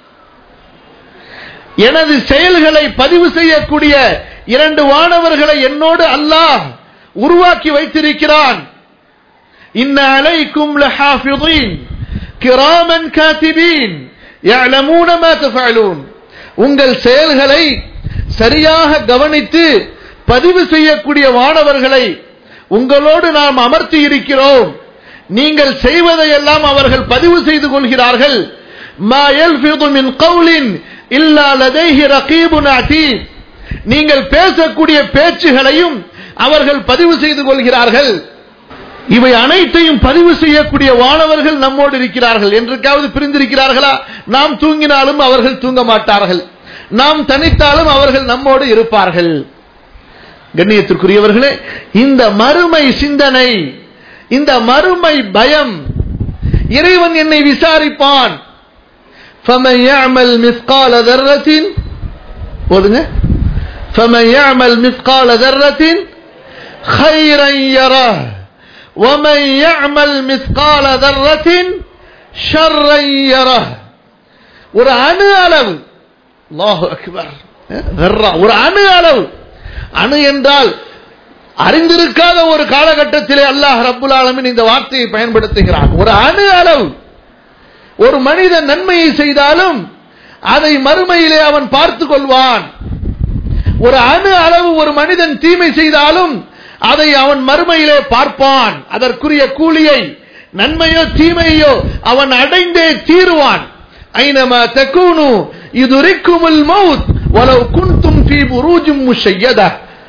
எனது செயல்களை பதிவு செய்யக்கூடிய இரண்டு வானவர்களை என்னோடு அல்லாஹ் உருவாக்கி வைத்திருக்கிறான் இன்ன அலைக்கும் லஹாஃபிதீன் கிராமன் காத்திபீன் يعلمون ما تفعلون உங்கள் செயல்களை சரியாக கவனித்து பதிவு செய்யக்கூடிய வானவர்களை உங்களோடு நாம் அமர்த்தி இருக்கிறோம் நீங்கள் செய்வதையெல்லாம் அவர்கள் பதிவு செய்து கொள்கிறார்கள் ما يلفظ من قول إلا لديه رقيب عتيد நீங்கள் பேசக்கூடிய பேச்சுகளையும் அவர்கள் பதிவு செய்து கொள்கிறார்கள் இவை அனைத்தையும் பதிவு செய்யக்கூடிய வானவர்கள் நம்மோடு இருக்கிறார்கள் என்றைக்காவது பிரிந்திருக்கிறார்களா நாம் தூங்கினாலும் அவர்கள் தூங்க மாட்டார்கள் நாம் தனித்தாலும் அவர்கள் நம்மோடு இருப்பார்கள் கண்ணியத்திற்குரியவர்களே இந்த மறுமை சிந்தனை இந்த மறுமை பயம் இறைவன் என்னை விசாரிப்பான் فَمَنْ يَعْمَلْ مِثْقَالَ ذَرَّةٍ போதுங்க فَمَنْ يَعْمَلْ مِثْقَالَ ذَرَّةٍ خَيْرًا يَرَهُ وَمَنْ يَعْمَلْ مِثْقَالَ ذَرَّةٍ شَرًّا يَرَهُ ஒரு அணு அளவு அல்லாஹு அக்பர் ذرة ஒரு அணு அளவு அணு என்றால் அறிந்திருக்காத ஒரு காலகட்டத்திலே அல்லாஹ் ரப்புல் ஆலமின் இந்த வார்த்தையை பயன்படுத்துகிறான் ஒரு அணு அளவு ஒரு மனிதன் நன்மையை செய்தாலும் அதை மறுமையிலே அவன் பார்த்து கொள்வான் ஒரு அணு அளவு ஒரு மனிதன் தீமை செய்தாலும் அதை அவன் மறுமையிலே பார்ப்பான் அதற்குரிய கூலியை நன்மையோ தீமையோ அவன் அடைந்தே தீருவான் ஐனமா தக்கூனு இதுரிக்குமுல் மவுத் வலவ் குன்தும் ஃபீ புரூஜும் முஷையதா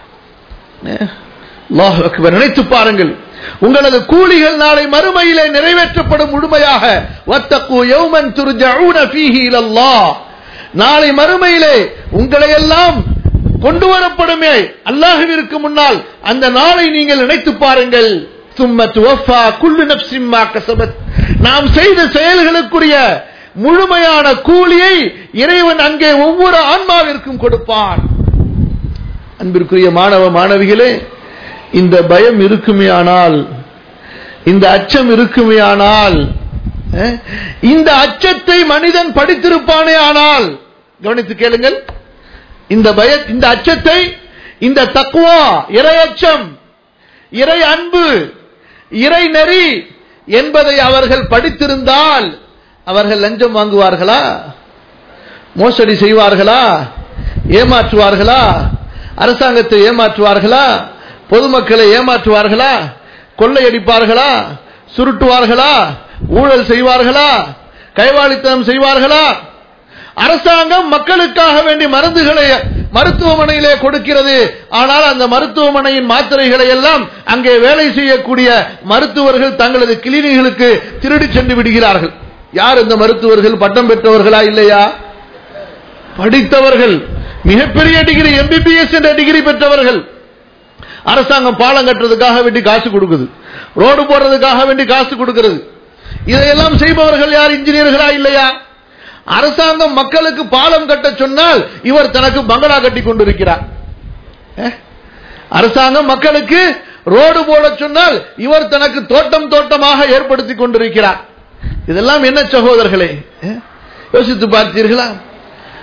அல்லாஹ் அக்பர் நினைத்து பாருங்கள் உங்களது கூலிகள் நாளை மறுமையிலே நிறைவேற்றப்படும் முழுமையாக வத்தக்கு யௌமன் துர்ஜஊன ஃபீஹி இலல்லாஹ் நாளை மறுமையிலே உங்களை எல்லாம் கொண்டு வரப்படுமே அல்லாஹ்விற்கு முன்னால் அந்த நாளை நீங்கள் நினைத்து பாருங்கள் சும்ம துவஃபா குல்லு நஃப்ஸின் மா கஸபத் நாம் செய்த செயல்களுக்குரிய முழுமையான கூலியை இறைவன் அங்கே ஒவ்வொரு ஆன்மாவிற்கும் கொடுப்பான் அன்பிற்குரிய மாணவ மாணவிகளே இந்த பயம் இருக்குமேயானால் இந்த அச்சம் இருக்குமேயானால் அஹ், இந்த அச்சத்தை மனிதன் படித்திருப்பானே ஆனால் கவனித்து கேளுங்கள் இந்த பய இந்த அச்சத்தை இந்த தக்குவா இறை அச்சம் இறை அன்பு இறை நெறி என்பதை அவர்கள் படித்திருந்தால் அவர்கள் லஞ்சம் வாங்குவார்களா மோசடி செய்வார்களா ஏமாற்றுவார்களா அரசாங்கத்தை ஏமாற்றுவார்களா பொதுமக்களை ஏமாற்றுவார்களா கொள்ளையடிப்பார்களா சுருட்டுவார்களா ஊழல் செய்வார்களா கைவாளித்தனம் செய்வார்களா அரசாங்கம் மக்களுக்காக வேண்டி மருந்துகளை மருத்துவமனையிலே கொடுக்கிறது ஆனால் அந்த மருத்துவமனையின் மாத்திரைகளை எல்லாம் அங்கே வேலை செய்யக்கூடிய மருத்துவர்கள் தங்களது கிளினிகளுக்கு திருடி சென்று விடுகிறார்கள் யார் இந்த மருத்துவர்கள் பட்டம் பெற்றவர்களா இல்லையா படித்தவர்கள் மிகப்பெரிய டிகிரி எம்பிபிஎஸ் என்ற டிகிரி பெற்றவர்கள் அரசாங்கம் பாலம் கட்டுறதுக்காக வேண்டி காசு கொடுக்குது ரோடு போடுறதுக்காக வேண்டி காசு கொடுக்கிறது இதையெல்லாம் செய்பவர்கள் யார் இன்ஜினியர்களா இல்லையா அரசாங்கம் மக்களுக்கு பாலம் கட்ட சொன்னால் இவர் தனக்கு பங்களா கட்டி கொண்டிருக்கிறார் அஹ்? அரசாங்கம் மக்களுக்கு ரோடு போட சொன்னால் இவர் தனக்கு தோட்டம் தோட்டமாக ஏற்படுத்தி கொண்டிருக்கிறார் இதெல்லாம் என்ன சகோதரர்களே அஹ்? யோசித்து பார்த்தீர்களா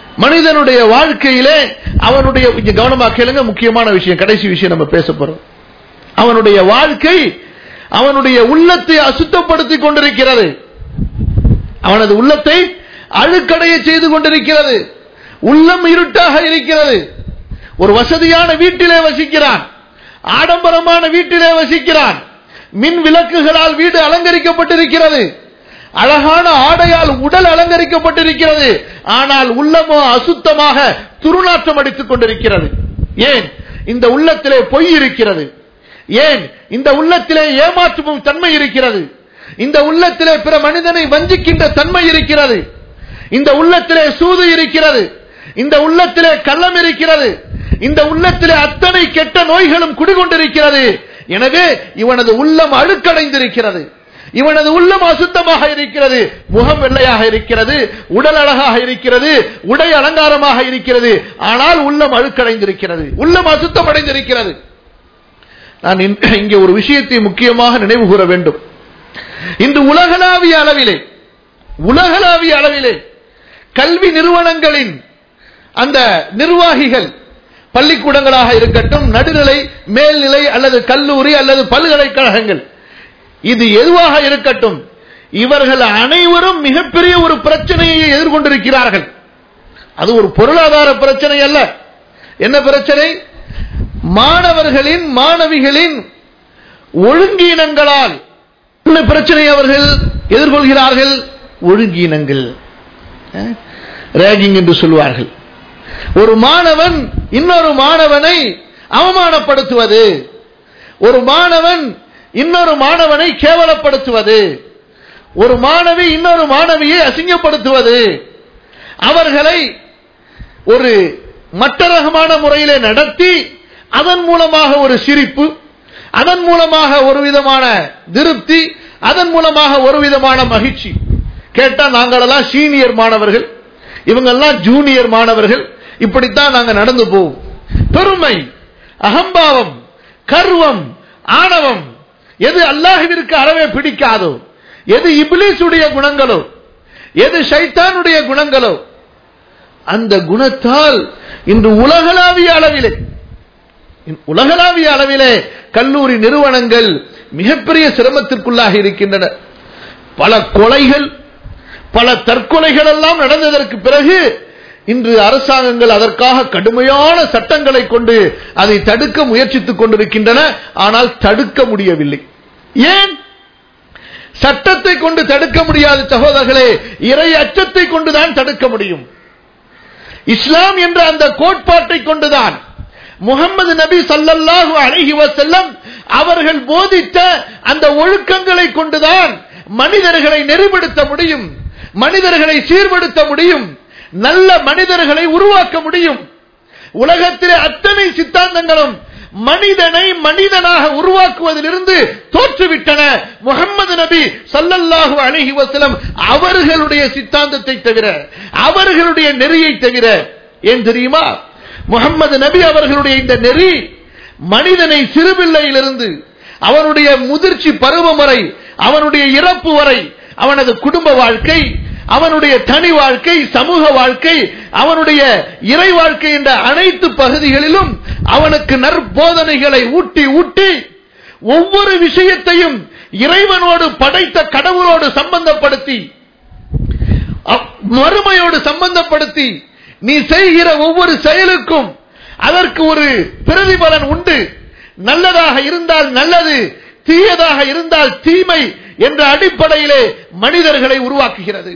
மனிதனுடைய வாழ்க்கையிலே அவனுடைய இங்க கவனமா கேளுங்க முக்கியமான விஷயம் கடைசி விஷயம் நம்ம பேச போறோம் அவனுடைய வாழ்க்கை அவனுடைய உள்ளத்தை அசுத்தப்படுத்திக் கொண்டிருக்கிறது அவனது உள்ளத்தை அழுக்கடைய செய்து கொண்டிருக்கிறது உள்ளம் இருட்டாக இருக்கிறது ஒரு வசதியான வீட்டிலே வசிக்கிறான் ஆடம்பரமான வீட்டிலே வசிக்கிறான் மின் விளக்குகளால் வீடு அலங்கரிக்கப்பட்டிருக்கிறது அழகான ஆடையால் உடல் அலங்கரிக்கப்பட்டிருக்கிறது ஆனால் உள்ளமோ அசுத்தமாக துருநாற்றம் அடித்துக் கொண்டிருக்கிறது ஏன் இந்த உள்ளத்திலே பொய் இருக்கிறது ஏன் இந்த உள்ளத்திலே ஏமாற்றும் தன்மை இருக்கிறது இந்த உள்ளத்திலே பிற மனிதனை வஞ்சிக்கின்ற தன்மை இருக்கிறது இந்த உள்ளத்திலே சூது இருக்கிறது இந்த உள்ளத்திலே கள்ளம் இருக்கிறது இந்த உள்ளத்திலே அத்தனை கெட்ட நோய்களும் குடிகொண்டிருக்கிறது எனவே இவனது உள்ளம் அழுக்கடைந்திருக்கிறது இவனது உள்ளம் அசுத்தமாக இருக்கிறது முகம் வெள்ளையாக இருக்கிறது உடல் அழகாக இருக்கிறது உடை அலங்காரமாக இருக்கிறது ஆனால் உள்ளம் அழுக்கடைந்திருக்கிறது உள்ளம் அசுத்தமடைந்திருக்கிறது நான் இங்கே ஒரு விஷயத்தை முக்கியமாக நினைவு கூற வேண்டும் இன்று உலகளாவிய அளவிலே உலகளாவிய அளவிலே கல்வி நிறுவனங்களின் அந்த நிர்வாகிகள் பள்ளிக்கூடங்களாக இருக்கட்டும் நடுநிலை மேல்நிலை அல்லது கல்லூரி அல்லது பல்கலைக்கழகங்கள் இது எதுவாக இருக்கட்டும் இவர்கள் அனைவரும் மிகப்பெரிய ஒரு பிரச்சனையை எதிர்கொண்டிருக்கிறார்கள் அது ஒரு பொருளாதார பிரச்சனை அல்ல என்ன பிரச்சனை மாணவர்களின் மாணவிகளின் ஒழுங்கீனங்களால் என்ன பிரச்சனை அவர்கள் எதிர்கொள்கிறார்கள் ஒழுங்கீனங்கள் ரேகிங் என்று சொல்வார்கள் ஒரு மாணவன் இன்னொரு மாணவனை அவமானப்படுத்துவது ஒரு மாணவன் இன்னொரு மாணவனை கேவலப்படுத்துவது ஒரு மாணவி இன்னொரு மாணவியை அசிங்கப்படுத்துவது அவர்களை ஒரு மட்டரகமான முறையிலே நடத்தி அதன் மூலமாக ஒரு சிரிப்பு அதன் மூலமாக ஒரு விதமான திருப்தி அதன் மூலமாக ஒரு விதமான மகிழ்ச்சி கேட்டா நாங்களெல்லாம் சீனியர் மாணவர்கள் இவங்கெல்லாம் ஜூனியர் மாணவர்கள் இப்படித்தான் நாங்க நடந்து போவோம் பெருமை அகம்பாவம் கர்வம் ஆணவம் எது அல்லாஹுவிற்கு அறவே பிடிக்காதோ எது இப்லீசுடைய குணங்களோ எது ஷைத்தானுடைய குணங்களோ அந்த குணத்தால் இன்று உலகளாவிய அளவிலே உலகளாவிய அளவிலே கல்லூரி நிறுவனங்கள் மிகப்பெரிய சிரமத்திற்குள்ளாக இருக்கின்றன பல கொலைகள் பல தற்கொலைகள் எல்லாம் நடந்ததற்கு பிறகு இன்று அரசாங்கங்கள் அதற்காக கடுமையான சட்டங்களை கொண்டு அதை தடுக்க முயற்சித்துக் கொண்டிருக்கின்றன ஆனால் தடுக்க முடியவில்லை ஏன் சட்டத்தை கொண்டு தடுக்க முடியாத சகோதரர்களே இறை அச்சத்தை கொண்டுதான் தடுக்க முடியும் இஸ்லாம் என்ற அந்த கோட்பாட்டை கொண்டுதான் முகமது நபி சல்லல்லாஹு அழகி வசல்லம் அவர்கள் போதித்த அந்த ஒழுக்கங்களை கொண்டுதான் மனிதர்களை நெறிப்படுத்த முடியும் மனிதர்களை சீர்படுத்த முடியும் நல்ல மனிதர்களை உருவாக்க முடியும் உலகத்திலே அத்தனை சித்தாந்தங்களும் மனிதனை மனிதனாக உருவாக்குவதிலிருந்து தோற்றுவிட்டன முகமது நபி சல்லல்லாஹு அழகி வசலம் அவர்களுடைய சித்தாந்தத்தை தவிர அவர்களுடைய நெறியை தவிர ஏன் தெரியுமா முகமது நபி அவர்களுடைய இந்த நெறி மனிதனை சிறுபிள்ளையிலிருந்து அவனுடைய முதிர்ச்சி பருவம் வரை அவனுடைய இறப்பு வரை அவனது குடும்ப வாழ்க்கை அவனுடைய தனி வாழ்க்கை சமூக வாழ்க்கை அவனுடைய இறை வாழ்க்கை என்ற அனைத்து பகுதிகளிலும் அவனுக்கு நற்போதனைகளை ஊட்டி ஊட்டி ஒவ்வொரு விஷயத்தையும் இறைவனோடு படைத்த கடவுளோடு சம்பந்தப்படுத்தி மறுமையோடு சம்பந்தப்படுத்தி நீ செய்கிற ஒவ்வொரு செயலுக்கும் அதற்கு ஒரு பிரதிபலன் உண்டு நல்லதாக இருந்தால் நல்லது தீயதாக இருந்தால் தீமை என்ற அடிப்படையிலே மனிதர்களை உருவாக்குகிறது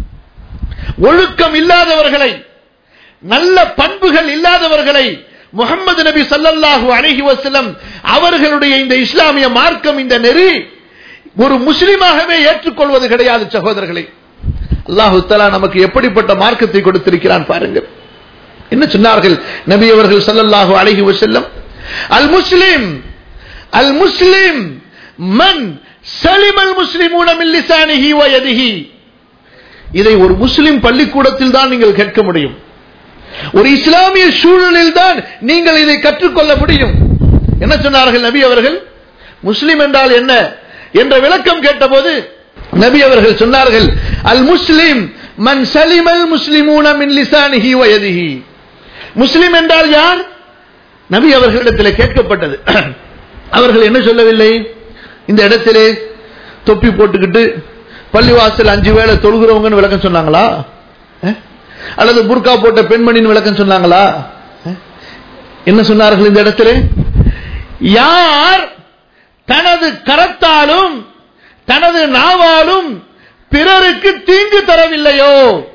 ஒழுக்கம் இல்லாதவர்களை நல்ல பண்புகள் இல்லாதவர்களை முகமது நபி சல்லல்லாஹு அழகி வசலம் அவர்களுடைய இந்த இஸ்லாமிய மார்க்கம் இந்த நெறி ஒரு முஸ்லிமாகவே ஏற்றுக்கொள்வது கிடையாது சகோதரர்களை அல்லாஹு தலா நமக்கு எப்படிப்பட்ட மார்க்கத்தை கொடுத்திருக்கிறான் பாருங்கள் என்ன சொன்னார்கள் நபி அவர்கள் சல்லல்லாஹு அழகி வசல்லம் அல் முஸ்லிம் அல் முஸ்லிம் மன் சலிமல் முஸ்லிம் லிசானிஹி வயதிஹி இதை ஒரு முஸ்லிம் பள்ளிக்கூடத்தில் தான் நீங்கள் கேட்க முடியும் ஒரு இஸ்லாமிய சூழலில் தான் நீங்கள் இதை கற்றுக்கொள்ள முடியும் என்ன சொன்னார்கள் நபி அவர்கள் முஸ்லிம் என்றால் என்ன என்ற விளக்கம் கேட்டபோது நபி அவர்கள் சொன்னார்கள் அல் முஸ்லிம் மன் சலிமல் முஸ்லிமூன மின் லிசானிஹி வயதிஹி முஸ்லிம் என்றால் யார் நபி அவர்களிடத்தில் கேட்கப்பட்டது அவர்கள் என்ன சொல்லவில்லை இந்த இடத்திலே தொப்பி போட்டுக்கிட்டு பள்ளிவாசல் அஞ்சு வேளை தொழுகிறவங்கன்னு விளக்கம் சொன்னாங்களா அஹ்? அல்லது புர்கா போட்ட பெண்மணின்னு விளக்கம் சொன்னாங்களா அஹ்? என்ன சொன்னார்கள் இந்த இடத்திலே யார் தனது கரத்தாலும் தனது நாவாலும் பிறருக்கு தீங்கு தரவில்லையோ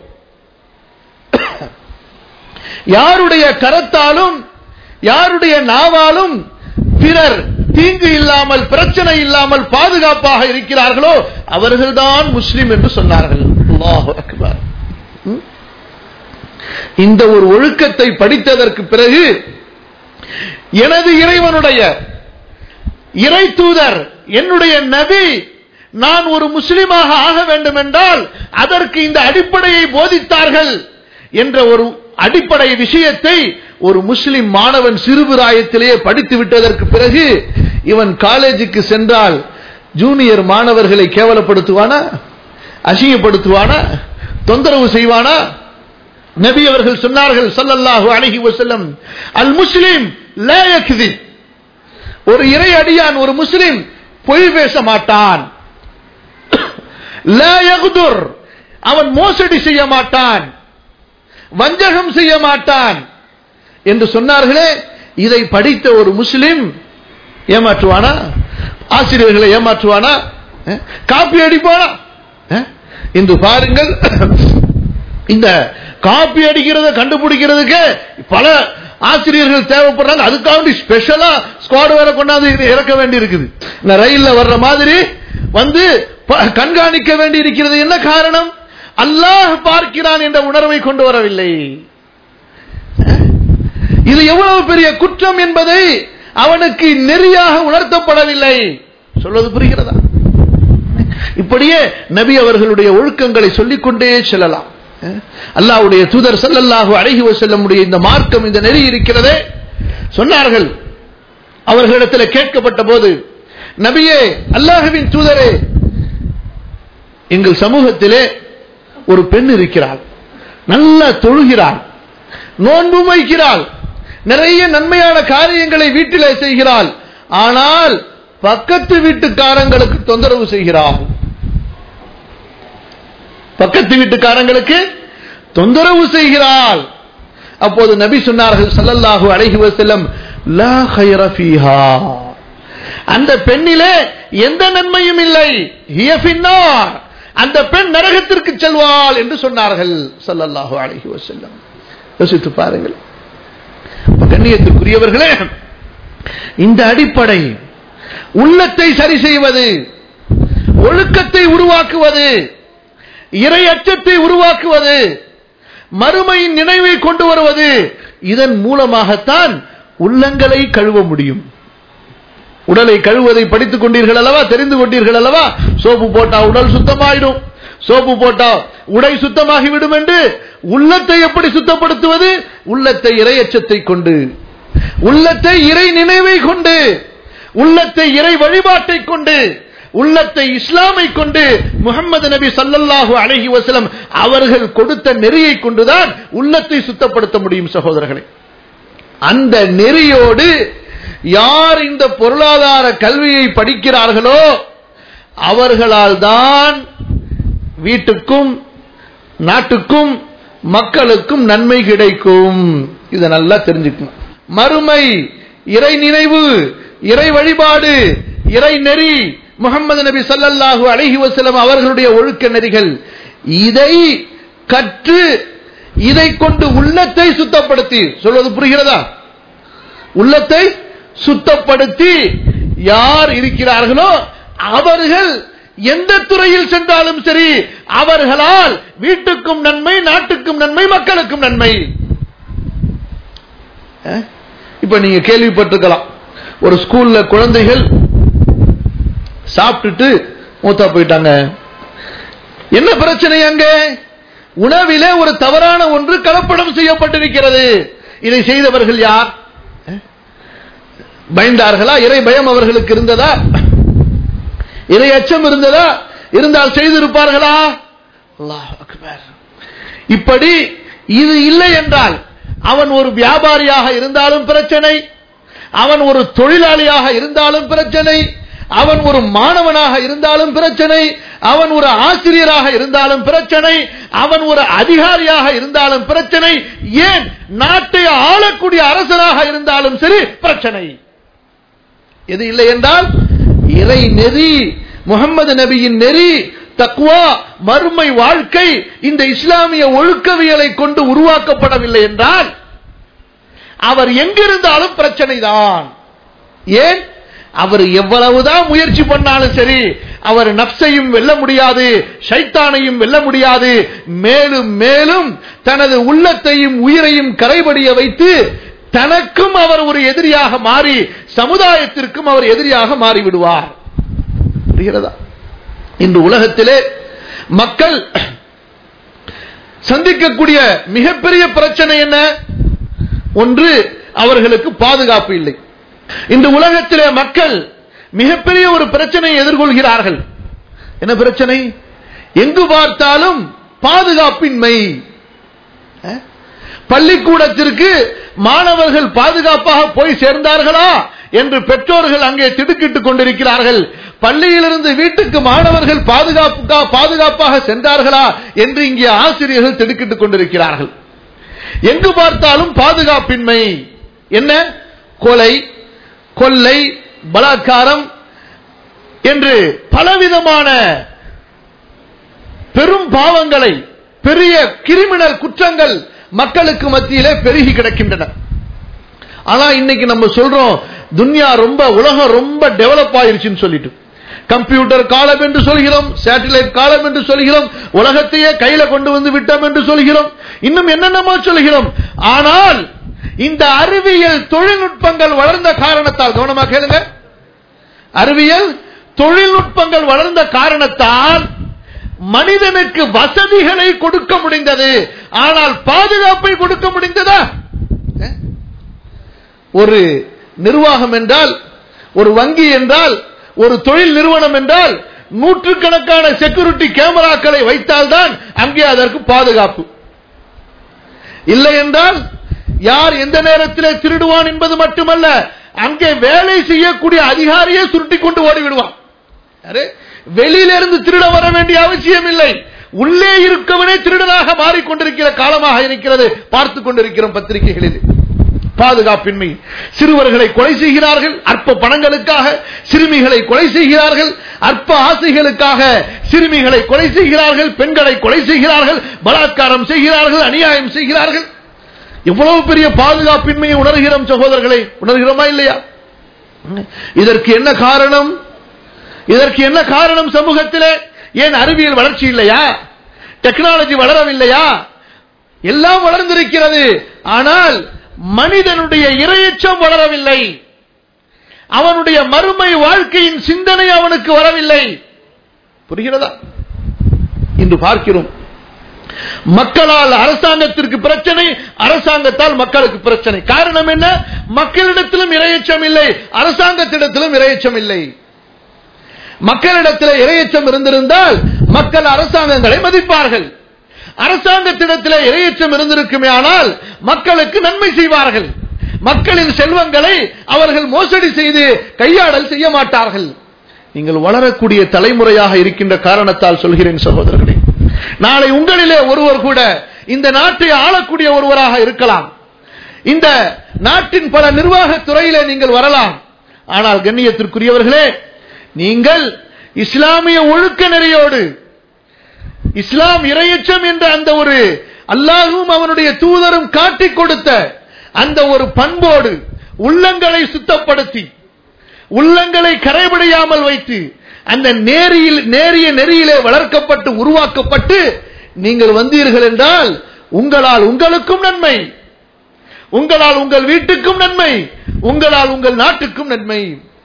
யாருடைய கரத்தாலும் யாருடைய நாவாலும் பிறர் தீங்கு இல்லாமல் பிரச்சனை இல்லாமல் பாதுகாப்பாக இருக்கிறார்களோ அவர்கள்தான் முஸ்லிம் என்று சொன்னார்கள் அல்லாஹு அக்பர் ம்? இந்த ஒரு ஒழுக்கத்தை படித்ததற்கு பிறகு எனது இறைவனுடைய இறை தூதர் என்னுடைய நபி நான் ஒரு முஸ்லிமாக ஆக வேண்டும் என்றால் அதற்கு இந்த அடிப்படையை போதித்தார்கள் என்ற ஒரு அடிப்படை விஷயத்தை ஒரு முஸ்லிம் மாணவன் சிறுபிராயத்திலேயே படித்து விட்டதற்கு பிறகு இவன் காலேஜுக்கு சென்றால் ஜூனியர் மாணவர்களை கேவலப்படுத்துவானா அசிங்கப்படுத்துவானா தொந்தரவு செய்வானா நபி அவர்கள் சொன்னார்கள் ஸல்லல்லாஹு அலைஹி வஸல்லம் அல் முஸ்லிம் லா யக்திப் ஒரு இறை அடியான் ஒரு முஸ்லிம் பொய் பேச மாட்டான் லா யக்துர் அவன் மோசடி செய்ய மாட்டான் வஞ்சகம் செய்ய மாட்டான் என்று சொன்னார்களே இதை படித்த ஒரு முஸ்லிம் ஏமாற்றுவானா ஆசிரியர்களை ஏமாற்றுவானா அஹ்? காப்பி அடிப்பானா அஹ்? இன்று பாருங்கள் இந்த காப்பி அடிக்கிறத கண்டுபிடிக்கிறதுக்கு பல ஆசிரியர்கள் தேவைப்படுறாங்க அதுக்காக ஸ்பெஷலா ஸ்குவாட் வேற கொண்டாந்து இது இறக்க வேண்டி இருக்குது இந்த ரயில்ல வர்ற மாதிரி வந்து ப- கண்காணிக்க வேண்டி இருக்கிறது என்ன காரணம் அல்லாஹ் பார்க்கிறான் என்ற உணர்வை கொண்டு வரவில்லை இது எவ்வளவு பெரிய குற்றம் என்பதை அவனுக்கு நெறியாக உணர்த்தப்படவில்லை சொல்வது புரிகிறதா இப்படியே நபி அவர்களுடைய ஒழுக்கங்களை சொல்லிக்கொண்டே செல்லலாம் அஹ், அல்லாஹ்வுடைய தூதர் ஸல்லல்லாஹு அலைஹி வஸல்லமுடைய இந்த மார்க்கம் இந்த நெறி இருக்கிறதே சொன்னார்கள் அவர்களிடத்தில் கேட்கப்பட்ட போது நபியே அல்லாஹ்வின் தூதரே எங்கள் சமூகத்திலே ஒரு பெண் இருக்கிறாள் நல்லா தொழுகிறாள் நோன்பு வைக்கிறாள் நிறைய நன்மையான காரியங்களை வீட்டிலே செய்கிறாள் ஆனால் பக்கத்து வீட்டுக்காரங்களுக்கு தொந்தரவு செய்கிறாள் பக்கத்து வீட்டுக்காரங்களுக்கு தொந்தரவு செய்கிறாள் அப்போது நபி சொன்னார்கள் ஸல்லல்லாஹு அலைஹி வஸல்லம் லா கைர ஃபீஹா அந்த பெண்ணிலே எந்த நன்மையும் இல்லை ஹிய ஃபின்னார் அந்த பெண் நரகத்திற்கு செல்வாள் என்று சொன்னார்கள் ஸல்லல்லாஹு அலைஹி வஸல்லம் யோசித்து பாருங்கள் அப்ப கண்ணியத்திற்குரியவர்களே இந்த அடிப்படை உள்ளத்தை சரி செய்வது ஒழுக்கத்தை உருவாக்குவது இறை அச்சத்தை உருவாக்குவது மறுமையின் நினைவை கொண்டு வருவது இதன் மூலமாகத்தான் உள்ளங்களை கழுவ முடியும் உடலை கழுவுவதை படித்துக் கொண்டீர்கள் அல்லவா தெரிந்து கொண்டீர்கள் அல்லவா சோப்பு போட்டா உடல் சுத்தமாயிடும் சோப்பு போட்டா உடை சுத்தமாகி விடும் என்று உள்ளத்தை எப்படி சுத்தப்படுத்துவது உள்ளத்தை இறையச்சத்தை கொண்டு உள்ளத்தை இறை நினைவை கொண்டு உள்ளத்தை இறை வழிபாட்டை கொண்டு உள்ளத்தை இஸ்லாமை கொண்டு முகமது நபி ஸல்லல்லாஹு அலைஹி வஸல்லம் அவர்கள் கொடுத்த நெறியை கொண்டுதான் உள்ளத்தை சுத்தப்படுத்த முடியும் சகோதரர்களே அந்த நெறியோடு யார் இந்த பொருளாதார கல்வியை படிக்கிறார்களோ அவர்களால் தான் வீட்டுக்கும் நாட்டுக்கும் மக்களுக்கும் நன்மை கிடைக்கும் இதை நல்லா தெரிஞ்சுக்கணும் மறுமை இறை நினைவு இறை வழிபாடு இறை நெறி முகமது நபி ஸல்லல்லாஹு அலைஹி வஸல்லம் அவர்களுடைய ஒழுக்க நெறிகள் இதை கற்று இதை கொண்டு உள்ளத்தை சுத்தப்படுத்தி சொல்வது புரிகிறதா உள்ளத்தை சுத்தப்படுத்தி யார் இருக்கிறார்களோ அவர்கள் எந்த துறையில் சென்றாலும் சரி அவர்களால் வீட்டுக்கும் நன்மை நாட்டுக்கும் நன்மை மக்களுக்கும் நன்மை அஹ்? இப்ப நீங்க கேள்விப்பட்டிருக்கலாம் ஒரு ஸ்கூல்ல குழந்தைகள் சாப்பிட்டுட்டு மூத்தா போயிட்டாங்க என்ன பிரச்சனை அங்க உணவிலே ஒரு தவறான ஒன்று கலப்படம் செய்யப்பட்டிருக்கிறது இதை செய்தவர்கள் யார் அஹ்? பயந்தார்களா இறை பயம் அவர்களுக்கு இருந்ததா இறை அச்சம் இருந்ததா இருந்தால் செய்திருப்பார்களா அல்லாஹ் அக்பர் இப்படி இது இல்லை என்றால் அவன் ஒரு வியாபாரியாக இருந்தாலும் பிரச்சனை அவன் ஒரு தொழிலாளியாக இருந்தாலும் பிரச்சனை அவன் ஒரு மாணவனாக இருந்தாலும் பிரச்சனை அவன் ஒரு ஆசிரியராக இருந்தாலும் பிரச்சனை அவன் ஒரு அதிகாரியாக இருந்தாலும் பிரச்சனை ஏன் நாட்டை ஆளக்கூடிய அரசனாக இருந்தாலும் சரி பிரச்சனை எது இல்லை என்றால் இறை நெறி முகமது நபியின் நெறி தக்குவா மறுமை வாழ்க்கை இந்த இஸ்லாமிய ஒழுக்கவியலை கொண்டு உருவாக்கப்படவில்லை என்றால் அவர் எங்கிருந்தாலும் பிரச்சனை தான் ஏன் அவர் எவ்வளவுதான் முயற்சி பண்ணாலும் சரி அவர் நப்சையும் வெல்ல முடியாது ஷைத்தானையும் வெல்ல முடியாது மேலும் மேலும் தனது உள்ளத்தையும் உயிரையும் கரைபடிய வைத்து தனக்கும் அவர் ஒரு எதிரியாக மாறி சமுதாயத்திற்கும் அவர் எதிரியாக மாறிவிடுவார் புரிகிறதா இன்று உலகத்திலே மக்கள் சந்திக்கக்கூடிய மிகப்பெரிய பிரச்சனை என்ன ஒன்று அவர்களுக்கு பாதுகாப்பு இல்லை இந்த உலகத்திலே மக்கள் மிகப்பெரிய ஒரு பிரச்சனையை எதிர்கொள்கிறார்கள் என்ன பிரச்சனை எங்கு பார்த்தாலும் பாதுகாப்பின்மை அஹ்? பள்ளிக்கூடத்திற்கு மாணவர்கள் பாதுகாப்பாக போய் சேர்ந்தார்களா என்று பெற்றோர்கள் அங்கே திடுக்கிட்டுக் கொண்டிருக்கிறார்கள் பள்ளியிலிருந்து வீட்டுக்கு மாணவர்கள் பாதுகாப்பு பாதுகாப்பாக சென்றார்களா என்று இங்கே ஆசிரியர்கள் திடுக்கிட்டுக் கொண்டிருக்கிறார்கள் எங்கு பார்த்தாலும் பாதுகாப்பின்மை என்ன கொலை கொள்ளை பலாத்காரம் என்று பலவிதமான பெரும் பாவங்களை பெரிய கிரிமினல் குற்றங்கள் மக்களுக்கு மத்தியிலே பெருகி கிடக்கின்றன ஆனா இன்னைக்கு நம்ம சொல்றோம் துன்யா ரொம்ப உலகம் ரொம்ப டெவலப் ஆயிருச்சுன்னு சொல்லிட்டு கம்ப்யூட்டர் காலம் என்று சொல்கிறோம் சேட்டலைட் காலம் என்று சொல்கிறோம் உலகத்தையே கையில கொண்டு வந்து விட்டோம் என்று சொல்கிறோம் இன்னும் என்னென்னமோ சொல்கிறோம் ஆனால் இந்த அறிவியல் தொழில்நுட்பங்கள் வளர்ந்த காரணத்தால் கவனமா கேளுங்க அறிவியல் தொழில்நுட்பங்கள் வளர்ந்த காரணத்தால் மனிதனுக்கு வசதிகளை கொடுக்க முடிந்தது ஆனால் பாதுகாப்பை கொடுக்க முடிந்ததா அஹ்? ஒரு நிர்வாகம் என்றால் ஒரு வங்கி என்றால் ஒரு தொழில் நிறுவனம் என்றால் நூற்றுக்கணக்கான செக்யூரிட்டி கேமராக்களை வைத்தால்தான் அங்கே அதற்கு பாதுகாப்பு இல்லை என்றால் யார் எந்த நேரத்திலே திருடுவான் என்பது மட்டுமல்ல அங்கே வேலை செய்யக்கூடிய அதிகாரியே சுருட்டி கொண்டு ஓடி விடுவான் யாரு? வெளியிலிருந்து திருட வர வேண்டிய அவசியம் இல்லை உள்ளே இருக்கவனே திருடனாக மாறிக்கொண்டிருக்கிற காலமாக இருக்கிறது பார்த்துக் கொண்டிருக்கிறோம் பத்திரிகைகளில் பாதுகாப்பின்மை சிறுவர்களை கொலை செய்கிறார்கள் அற்ப பணங்களுக்காக சிறுமிகளை கொலை செய்கிறார்கள் அற்ப ஆசைகளுக்காக சிறுமிகளை கொலை செய்கிறார்கள் பெண்களை கொலை செய்கிறார்கள் பலாத்காரம் செய்கிறார்கள் அநியாயம் செய்கிறார்கள் எவ்வளவு பெரிய பாதுகாப்பின்மையை உணர்கிறோம் சகோதரர்களை உணர்கிறோமா இல்லையா இதற்கு என்ன காரணம் இதற்கு என்ன காரணம் சமூகத்திலே ஏன் அறிவியல் வளர்ச்சி இல்லையா டெக்னாலஜி வளரவில்லையா எல்லாம் வளர்ந்திருக்கிறது ஆனால் மனிதனுடைய இரையச்சம் வளரவில்லை அவனுடைய மறுமை வாழ்க்கையின் சிந்தனை அவனுக்கு வரவில்லை புரிகிறதா இன்று பார்க்கிறோம் மக்களால் அரசாங்கத்திற்கு பிரச்சனை அரசாங்கத்தால் மக்களுக்கு பிரச்சனை காரணம் என்ன மக்களிடத்திலும் இரையச்சம் இல்லை அரசாங்கத்திடத்திலும் இரையச்சம் இல்லை மக்களிடத்தில் இரையச்சம் இருந்திருந்தால் மக்கள் அரசாங்கங்களை மதிப்பார்கள் அரசாங்கத்திடத்தில் இரையச்சம் இருந்திருக்குமே ஆனால் மக்களுக்கு நன்மை செய்வார்கள் மக்களின் செல்வங்களை அவர்கள் மோசடி செய்து கையாடல் செய்ய மாட்டார்கள் நீங்கள் வளரக்கூடிய தலைமுறையாக இருக்கின்ற காரணத்தால் சொல்கிறேன் சகோதரர்களே நாளை உங்களிலே ஒருவர் கூட இந்த நாட்டை ஆளக்கூடிய ஒருவராக இருக்கலாம் இந்த நாட்டின் பல நிர்வாக துறையிலே நீங்கள் வரலாம் ஆனால் கண்ணியத்திற்குரியவர்களே நீங்கள் இஸ்லாமிய ஒழுக்க நெறியோடு இஸ்லாம் இரையச்சம் என்ற அந்த ஒரு அல்லாஹும் அவனுடைய தூதரும் காட்டிக் கொடுத்த அந்த ஒரு பண்போடு உள்ளங்களை சுத்தப்படுத்தி உள்ளங்களை கரைபடியாமல் வைத்து அந்த நேரியில் நேரிய நெறியிலே வளர்க்கப்பட்டு உருவாக்கப்பட்டு நீங்கள் வந்தீர்கள் என்றால் உங்களால் உங்களுக்கும் நன்மை உங்களால் உங்கள் வீட்டுக்கும் நன்மை உங்களால் உங்கள் நாட்டுக்கும் நன்மை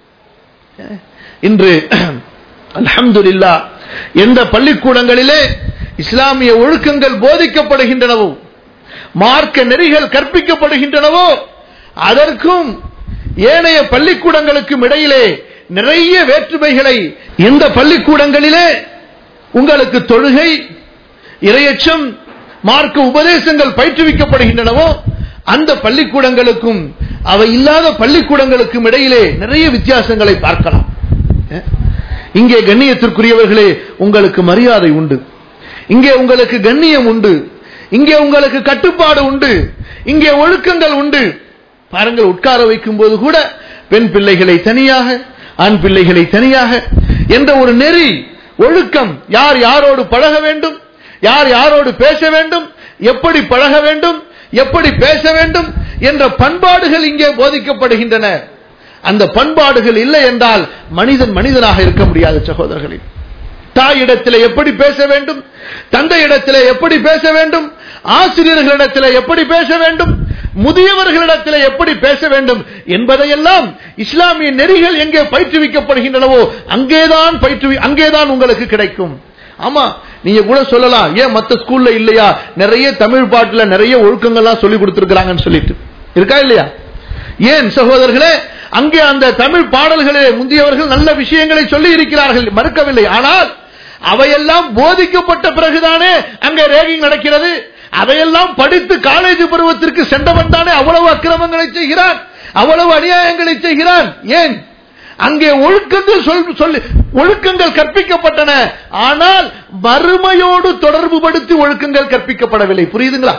இன்று அல்ஹம்துலில்லா எந்த பள்ளிக்கூடங்களிலே இஸ்லாமிய ஒழுக்கங்கள் போதிக்கப்படுகின்றனவோ மார்க்க நெறிகள் கற்பிக்கப்படுகின்றனவோ அதற்கும் ஏனைய பள்ளிக்கூடங்களுக்கும் இடையிலே நிறைய வேற்றுமைகளை எந்த பள்ளிக்கூடங்களிலே உங்களுக்கு தொழுகை இரையச்சம் மார்க்க உபதேசங்கள் பயிற்றுவிக்கப்படுகின்றனவோ அந்த பள்ளிக்கூடங்களுக்கும் அவை இல்லாத பள்ளிக்கூடங்களுக்கும் இடையிலே நிறைய வித்தியாசங்களை பார்க்கலாம் இங்கே கண்ணியத்திற்குரியவர்களே உங்களுக்கு மரியாதை உண்டு இங்கே உங்களுக்கு கண்ணியம் உண்டு இங்கே உங்களுக்கு கட்டுப்பாடு உண்டு இங்கே ஒழுக்கங்கள் உண்டு பாருங்கள் உட்கார வைக்கும் போது கூட பெண் பிள்ளைகளை தனியாக ஆண் பிள்ளைகளை தனியாக என்ற ஒரு நெறி ஒழுக்கம் யார் யாரோடு பழக வேண்டும் யார் யாரோடு பேச வேண்டும் எப்படி பழக வேண்டும் எப்படி பேச வேண்டும் என்ற பண்பாடுகள் இங்கே போதிக்கப்படுகின்றன அந்த பண்பாடுகள் இல்லை என்றால் மனிதன் மனிதனாக இருக்க முடியாது சகோதரர்களே தாயிடத்தில் எப்படி பேச வேண்டும் தந்தையிடத்தில் எப்படி பேச வேண்டும் ஆசிரியர்களிடத்தில் எப்படி பேச வேண்டும் முதியவர்களிடத்தில் எப்படி பேச வேண்டும் என்பதையெல்லாம் இஸ்லாமிய நெறிகள் எங்கே பயிற்றுவிக்கப்படுகின்றனவோ அங்கேதான் பயிற்று அங்கேதான் உங்களுக்கு கிடைக்கும் ஆமா நீங்க கூட சொல்லலாம் ஏன் மத்த ஸ்கூல்ல இல்லையா நிறைய தமிழ் பாட்டுல நிறைய ஒழுக்கங்கள்லாம் சொல்லி கொடுத்திருக்கிறாங்கன்னு சொல்லிட்டு இருக்கா இல்லையா ஏன் சகோதரர்களே அங்கே அந்த தமிழ் பாடல்களே முந்தியவர்கள் நல்ல விஷயங்களை சொல்லி இருக்கிறார்கள் மறுக்கவில்லை ஆனால் அவையெல்லாம் போதிக்கப்பட்ட பிறகுதானே அங்கே ரேகிங் நடக்கிறது அதையெல்லாம் படித்து காலேஜ் பருவத்திற்கு சென்றவன் தானே அவ்வளவு அக்கிரமங்களை செய்கிறான் அவ்வளவு அநியாயங்களை செய்கிறான் ஏன் அங்கே ஒழுக்கங்கள் சொல் சொல்லி ஒழுக்கங்கள் கற்பிக்கப்பட்டன ஆனால் வறுமையோடு தொடர்பு படுத்தி ஒழுக்கங்கள் கற்பிக்கப்படவில்லை புரியுதுங்களா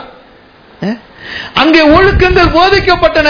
அங்கே ஒழுக்கங்கள் போதிக்கப்பட்டன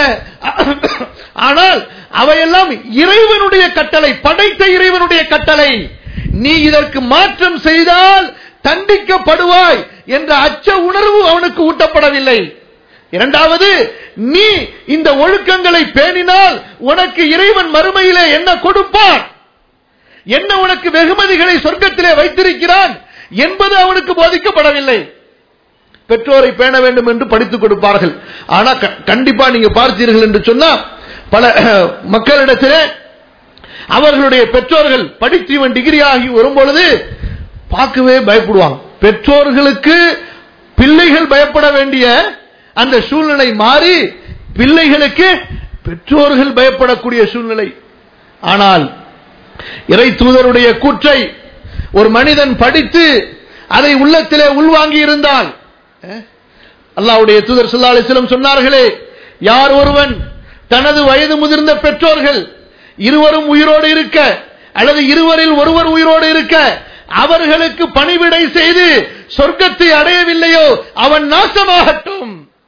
ஆனால் அவையெல்லாம் இறைவனுடைய கட்டளை படைத்த இறைவனுடைய கட்டளை நீ இதற்கு மாற்றம் செய்தால் தண்டிக்கப்படுவாய் என்ற அச்ச உணர்வு அவனுக்கு ஊட்டப்படவில்லை இரண்டாவது நீ இந்த ஒழுக்கங்களை பேணினால் உனக்கு இறைவன் மறுமையிலே என்ன கொடுப்பான் என்ன உனக்கு வெகுமதிகளை சொர்க்கத்திலே வைத்திருக்கிறான் என்பது அவனுக்கு போதிக்கப்படவில்லை பெற்றோரை பேண வேண்டும் என்று படித்துக் கொடுப்பார்கள் ஆனா கண்டிப்பா நீங்க பார்த்தீர்கள் என்று சொன்னா பல மக்களிடத்திலே அவர்களுடைய பெற்றோர்கள் படித்து இவன் டிகிரி ஆகி வரும்பொழுது பார்க்கவே பயப்படுவாங்க பெற்றோர்களுக்கு பிள்ளைகள் பயப்பட வேண்டிய அந்த சூழ்நிலை மாறி பிள்ளைகளுக்கு பெற்றோர்கள் பயப்படக்கூடிய சூழ்நிலை ஆனால் இறை தூதருடைய கூற்றை ஒரு மனிதன் படித்து அதை உள்ளத்திலே உள்வாங்கி இருந்தால் அல்லாவுடைய தூதர் சொல்லா அலிஸ்லம் சொன்னார்களே யார் ஒருவன் தனது வயது முதிர்ந்த பெற்றோர்கள் இருவரும் உயிரோடு இருக்க அல்லது இருவரில் ஒருவர் உயிரோடு இருக்க அவர்களுக்கு பணிவிடை செய்து சொர்க்கத்தை அடையவில்லையோ அவன் நாசமாகட்டும்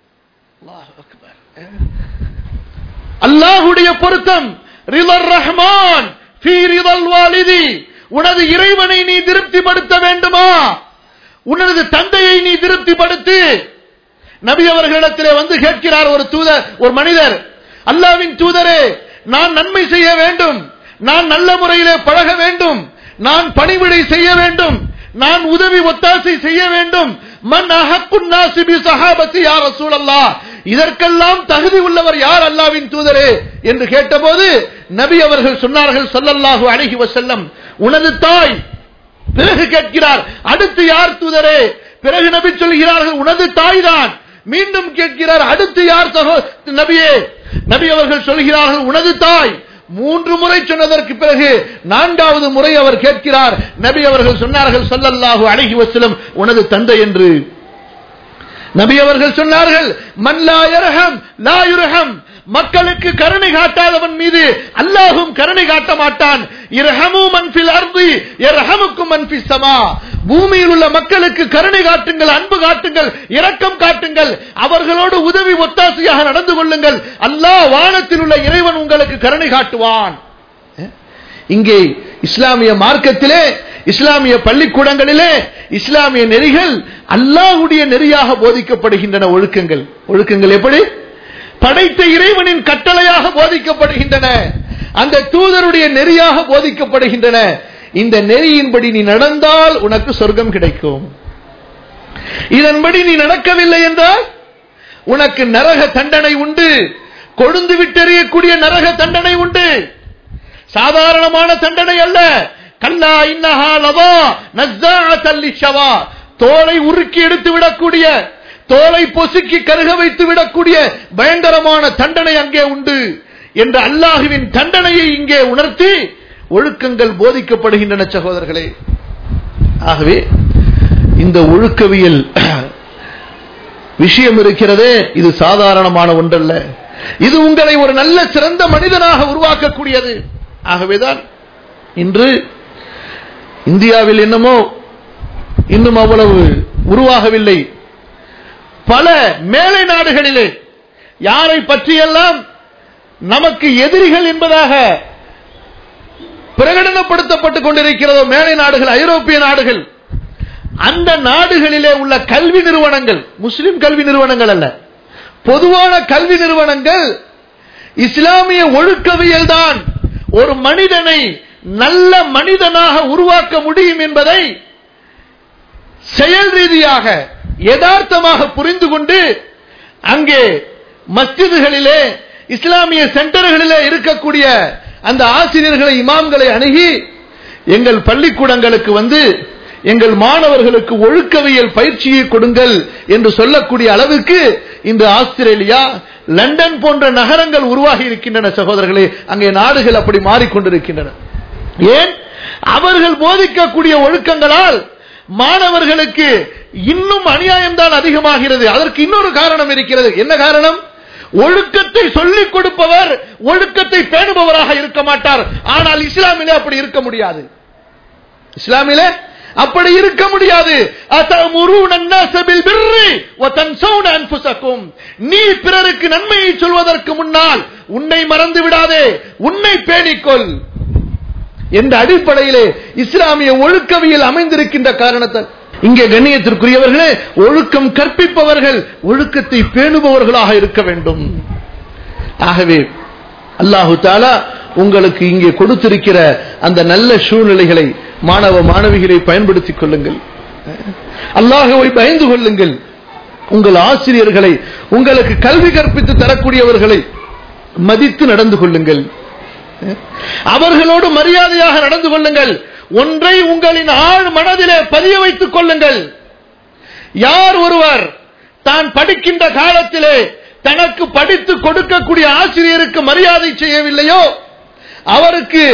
அல்லாஹுடைய பொருத்தம் ரிதர் ரஹ்மான் வாலிதி உனது இறைவனை நீ திருப்திப்படுத்த வேண்டுமா உனது தந்தையை நீ திருப்திப்படுத்து நபி அவர்களிடத்திலே வந்து கேட்கிறார் ஒரு தூதர் ஒரு மனிதர் அல்லாவின் தூதரே நான் நன்மை செய்ய வேண்டும் நான் நல்ல முறையிலே பழக வேண்டும் நான் பணிவிடை செய்ய வேண்டும் நான் உதவி ஒத்தாசை செய்ய வேண்டும் மன் அஹக்குன் நாசிபி சஹாபத்தி யார் ரசூலல்லா இதற்கெல்லாம் தகுதி உள்ளவர் யார் அல்லாவின் தூதரே என்று கேட்டபோது நபி அவர்கள் சொன்னார்கள் சொல்லல்லாஹு அழகி வசல்லம் உனது தாய் பிறகு கேட்கிறார் அடுத்து யார் தூதரே பிறகு நபி சொல்கிறார்கள் உனது தாய் தான் மீண்டும் கேட்கிறார் அடுத்து யார் சகோ நபியே நபி அவர்கள் சொல்கிறார்கள் உனது தாய் மூன்று முறை சொன்னதற்கு பிறகு நான்காவது முறை அவர் கேட்கிறார் நபி அவர்கள் சொன்னார்கள் சொல்லல்லாஹு அழகி வசலம் உனது தந்தை என்று நபி அவர்கள் சொன்னார்கள் மல்லா யர்ஹம் லா யுர்ஹம் மக்களுக்கு கருணை காட்டாதவன் மீது அல்லாஹும் கருணை காட்ட மாட்டான் இரஹமு மன்பில் அர்தி இரஹமுக்கும் மன்பில் சமா பூமியில் உள்ள மக்களுக்கு கருணை காட்டுங்கள் அன்பு காட்டுங்கள் இரக்கம் காட்டுங்கள் அவர்களோடு உதவி ஒத்தாசையாக நடந்து கொள்ளுங்கள் அல்லாஹ் வானத்தில் உள்ள இறைவன் உங்களுக்கு கருணை காட்டுவான் இங்கே இஸ்லாமிய மார்க்கத்திலே இஸ்லாமிய பள்ளிக்கூடங்களிலே இஸ்லாமிய நெறிகள் அல்லாஹுடைய நெறியாக போதிக்கப்படுகின்றன ஒழுக்கங்கள் ஒழுக்கங்கள் எப்படி படைத்த இறைவனின் கட்டளையாக போதிக்கப்படுகின்றன அந்த தூதருடைய நெறியாக போதிக்கப்படுகின்றன இந்த நெறியின்படி நீ நடந்தால் உனக்கு சொர்க்கம் கிடைக்கும் இதன்படி நீ நடக்கவில்லை என்றால் உனக்கு நரக தண்டனை உண்டு கொழுந்து விட்டெறியக்கூடிய நரக தண்டனை உண்டு சாதாரணமான தண்டனை அல்ல கல்லா இன்னஹா லவா நஸ்ஸாஅத்தல் லிஷவா தோலை உருக்கி எடுத்து விடக்கூடிய தோலை பொசுக்கி கருக வைத்து விடக்கூடிய பயங்கரமான தண்டனை அங்கே உண்டு என்ற அல்லாஹுவின் தண்டனையை இங்கே உணர்த்தி ஒழுக்கங்கள் போதிக்கப்படுகின்றன சகோதரர்களே ஆகவே இந்த ஒழுக்கவியல் விஷயம் இருக்கிறதே இது சாதாரணமான ஒன்றல்ல இது உங்களை ஒரு நல்ல சிறந்த மனிதனாக உருவாக்கக்கூடியது ஆகவேதான் இன்று இந்தியாவில் என்னமோ இன்னும் அவ்வளவு உருவாகவில்லை பல மேலை நாடுகளிலே யாரை பற்றியெல்லாம் நமக்கு எதிரிகள் என்பதாக பிரகடனப்படுத்தப்பட்டுக் கொண்டிருக்கிறதோ மேலை நாடுகள் ஐரோப்பிய நாடுகள் அந்த நாடுகளிலே உள்ள கல்வி நிறுவனங்கள் முஸ்லிம் கல்வி நிறுவனங்கள் அல்ல பொதுவான கல்வி நிறுவனங்கள் இஸ்லாமிய ஒழுக்கவியல் தான் ஒரு மனிதனை நல்ல மனிதனாக உருவாக்க முடியும் என்பதை செயல் ரீதியாக யதார்த்தமாக புரிந்து கொண்டு அங்கே மஸ்ஜிதுகளிலே இஸ்லாமிய சென்டர்களிலே இருக்கக்கூடிய அந்த ஆசிரியர்களை இமாம்களை அணுகி எங்கள் பள்ளிக்கூடங்களுக்கு வந்து எங்கள் மாணவர்களுக்கு ஒழுக்கவியல் பயிற்சியை கொடுங்கள் என்று சொல்லக்கூடிய அளவுக்கு இந்த ஆஸ்திரேலியா லண்டன் போன்ற நகரங்கள் உருவாகி இருக்கின்றன சகோதரர்களே அங்கே நாடுகள் அப்படி மாறிக்கொண்டிருக்கின்றன ஏன் அவர்கள் போதிக்கக்கூடிய ஒழுக்கங்களால் மாணவர்களுக்கு இன்னும் அநியாயம்தான் அதிகமாகிறது அதற்கு இன்னொரு காரணம் இருக்கிறது என்ன காரணம் ஒழுக்கத்தை சொல்லிக் கொடுப்பவர் ஒழுக்கத்தை பேணுபவராக இருக்க மாட்டார் ஆனால் இஸ்லாமிலே அப்படி இருக்க முடியாது இஸ்லாமிலே அப்படி இருக்க முடியாது நீ பிறருக்கு நன்மையை சொல்வதற்கு முன்னால் உன்னை மறந்து விடாதே உன்னை பேணிக்கொள் என்ற அடிப்படையிலே இஸ்லாமிய ஒழுக்கவியல் அமைந்திருக்கின்ற காரணத்தால் இங்கே கண்ணியத்திற்குரியவர்களே ஒழுக்கம் கற்பிப்பவர்கள் ஒழுக்கத்தை பேணுபவர்களாக இருக்க வேண்டும் ஆகவே அல்லாஹு தாலா உங்களுக்கு இங்கே கொடுத்திருக்கிற அந்த நல்ல சூழ்நிலைகளை மாணவ மாணவிகளை பயன்படுத்திக் கொள்ளுங்கள் அல்லாஹவை பயந்து கொள்ளுங்கள் உங்கள் ஆசிரியர்களை உங்களுக்கு கல்வி கற்பித்து தரக்கூடியவர்களை மதித்து நடந்து கொள்ளுங்கள் அவர்களோடு மரியாதையாக நடந்து கொள்ளுங்கள் ஒன்றை உங்களின் ஆழ் மனதிலே பதிய வைத்துக் கொள்ளுங்கள் யார் ஒருவர் தான் படிக்கின்ற காலத்திலே தனக்கு படித்து கொடுக்கக்கூடிய ஆசிரியருக்கு மரியாதை செய்யவில்லையோ அவருக்கு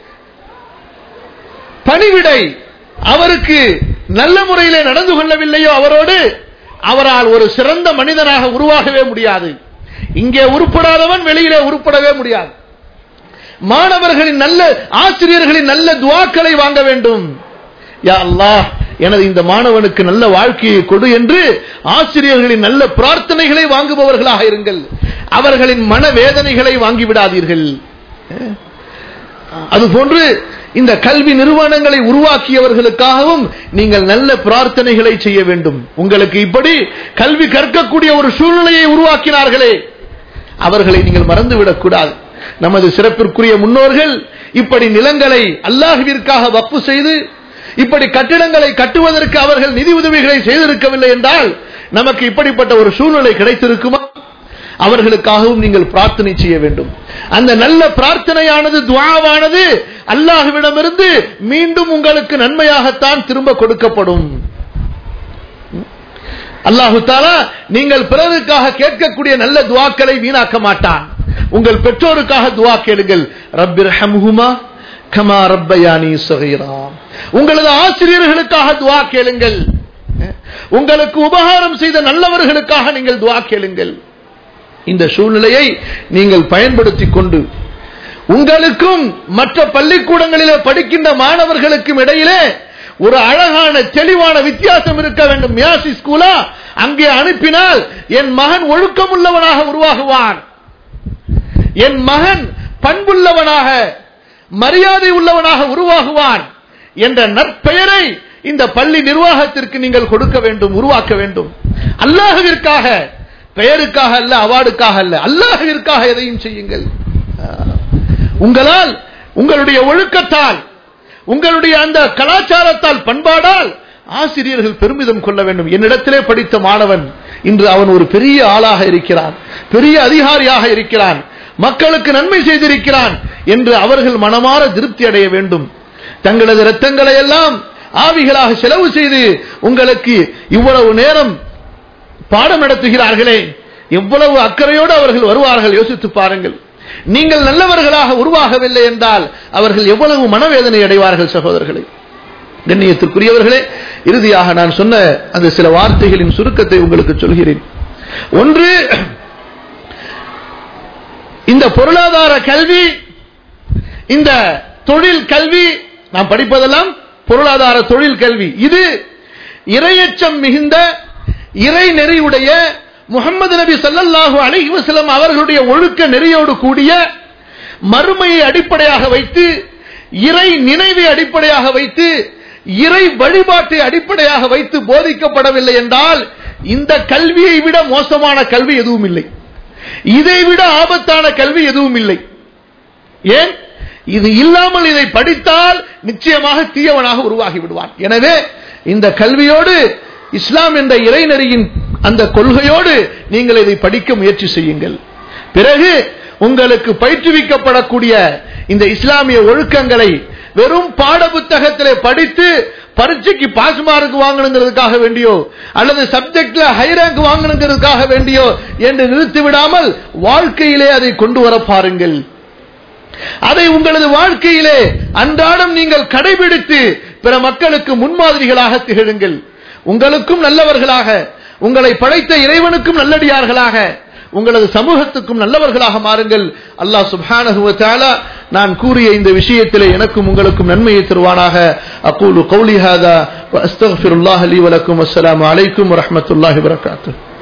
பணிவிடை அவருக்கு நல்ல முறையிலே நடந்து கொள்ளவில்லையோ அவரோடு அவரால் ஒரு சிறந்த மனிதனாக உருவாகவே முடியாது இங்கே உருப்படாதவன் வெளியிலே உருப்படவே முடியாது மாணவர்களின் நல்ல ஆசிரியர்களின் நல்ல துவாக்களை வாங்க வேண்டும் யா அல்லாஹ் எனது இந்த மாணவனுக்கு நல்ல வாழ்க்கையை கொடு என்று ஆசிரியர்களின் நல்ல பிரார்த்தனைகளை வாங்குபவர்களாக இருங்கள் அவர்களின் மனவேதனைகளை வாங்கிவிடாதீர்கள் அதுபோன்று இந்த கல்வி நிறுவனங்களை உருவாக்கியவர்களுக்காகவும் நீங்கள் நல்ல பிரார்த்தனைகளை செய்ய வேண்டும் உங்களுக்கு இப்படி கல்வி கற்கக்கூடிய ஒரு சூழ்நிலையை உருவாக்கினார்களே அவர்களை நீங்கள் மறந்துவிடக் கூடாது நமது சிறப்பிற்குரிய முன்னோர்கள் இப்படி நிலங்களை அல்லாஹுவிற்காக வப்பு செய்து இப்படி கட்டிடங்களை கட்டுவதற்கு அவர்கள் நிதி உதவிகளை செய்திருக்கவில்லை என்றால் நமக்கு இப்படிப்பட்ட ஒரு சூழ்நிலை கிடைத்திருக்குமா அவர்களுக்காகவும் நீங்கள் பிரார்த்தனை செய்ய வேண்டும் அந்த நல்ல பிரார்த்தனையானது துவாவானது அல்லாஹுவிடமிருந்து மீண்டும் உங்களுக்கு நன்மையாகத்தான் திரும்ப கொடுக்கப்படும் அல்லாஹு தாலா நீங்கள் பிறருக்காக கேட்கக்கூடிய நல்ல துவாக்களை வீணாக்க மாட்டான் உங்கள் பெற்றோருக்காக துவா கேளுங்கள் ரப்பிர் ஹம்ஹுமா கமா ரப்பயானி சகைரா உங்களது ஆசிரியர்களுக்காக துவா கேளுங்கள் உங்களுக்கு உபகாரம் செய்த நல்லவர்களுக்காக நீங்கள் துவா கேளுங்கள் இந்த சூழ்நிலையை நீங்கள் பயன்படுத்திக் கொண்டு உங்களுக்கும் மற்ற பள்ளிக்கூடங்களிலே படிக்கின்ற மாணவர்களுக்கும் இடையிலே ஒரு அழகான தெளிவான வித்தியாசம் இருக்க வேண்டும் மியாசி ஸ்கூலா அங்கே அனுப்பினால் என் மகன் ஒழுக்கமுள்ளவனாக உருவாகுவான் என் மகன் பண்புள்ளவனாக மரியாதை உள்ளவனாக உருவாகுவான் என்ற நற்பெயரை இந்த பள்ளி நிர்வாகத்திற்கு நீங்கள் கொடுக்க வேண்டும் உருவாக்க வேண்டும் அல்லாஹுவிற்காக பெயருக்காக அல்ல அவார்டுக்காக அல்ல அல்லாஹுவிற்காக எதையும் செய்யுங்கள் உங்களால் உங்களுடைய ஒழுக்கத்தால் உங்களுடைய அந்த கலாச்சாரத்தால் பண்பாடால் ஆசிரியர்கள் பெருமிதம் கொள்ள வேண்டும் என்னிடத்திலே படித்த மாணவன் இன்று அவன் ஒரு பெரிய ஆளாக இருக்கிறான் பெரிய அதிகாரியாக இருக்கிறான் மக்களுக்கு நன்மை செய்திருக்கிறான் என்று அவர்கள் மனமாற திருப்தி அடைய வேண்டும் தங்களது ரத்தங்களை எல்லாம் ஆவிகளாக செலவு செய்து உங்களுக்கு இவ்வளவு நேரம் பாடம் நடத்துகிறார்களே எவ்வளவு அக்கறையோடு அவர்கள் வருவார்கள் யோசித்து பாருங்கள் நீங்கள் நல்லவர்களாக உருவாகவில்லை என்றால் அவர்கள் எவ்வளவு மனவேதனை அடைவார்கள் சகோதரர்களே கண்ணியத்திற்குரியவர்களே இறுதியாக நான் சொன்ன அந்த சில வார்த்தைகளின் சுருக்கத்தை உங்களுக்கு சொல்கிறேன் ஒன்று இந்த பொருளாதார கல்வி இந்த தொழில் கல்வி நாம் படிப்பதெல்லாம் பொருளாதார தொழில் கல்வி இது இரையச்சம் மிகுந்த இறை நெறியுடைய முகமது நபி ஸல்லல்லாஹு அலைஹி வஸல்லம் அவர்களுடைய ஒழுக்க நெறியோடு கூடிய மறுமையை அடிப்படையாக வைத்து இறை நினைவை அடிப்படையாக வைத்து இறை வழிபாட்டை அடிப்படையாக வைத்து போதிக்கப்படவில்லை என்றால் இந்த கல்வியை விட மோசமான கல்வி எதுவும் இல்லை இதை விட ஆபத்தான கல்வி எதுவும் இல்லை ஏன் இது இல்லாமல் இதை படித்தால் நிச்சயமாக தீயவனாக உருவாகி விடுவான் எனவே இந்த கல்வியோடு இஸ்லாம் என்ற இறைநெறியின் அந்த கொள்கையோடு நீங்கள் இதை படிக்க முயற்சி செய்யுங்கள் பிறகு உங்களுக்கு பயிற்றுவிக்கப்படக்கூடிய இந்த இஸ்லாமிய ஒழுக்கங்களை வெறும் பாட புத்தகத்திலே படித்து பரீட்சைக்கு பாஸ் மார்க் வாங்கணுங்கிறதுக்காக வேண்டியோ அல்லது சப்ஜெக்ட்ல ஹை ரேங்க் வாங்கணுங்கிறதுக்காக வேண்டியோ என்று நிறுத்தி விடாமல் வாழ்க்கையிலே அதை கொண்டு வர பாருங்கள் அதை உங்களது வாழ்க்கையிலே அன்றாடம் நீங்கள் கடைபிடித்து பிற மக்களுக்கு முன்மாதிரிகளாக திகழுங்கள் உங்களுக்கும் நல்லவர்களாக உங்களை படைத்த இறைவனுக்கும் நல்லடியார்களாக உங்களது சமூகத்துக்கும் நல்லவர்களாக மாறுங்கள் அல்லாஹ் சுப்ஹானஹு வ தஆலா நான் கூறிய இந்த விஷயத்திலே எனக்கும் உங்களுக்கும் நன்மையை தருவானாக அகூலு கௌலி ஹாதா வ அஸ்தக்ஃபிருல்லாஹ் லீ வ லக்கும் அஸ்ஸலாமு அலைக்கும் வ ரஹ்மத்துல்லாஹி வ பரகாத்துஹு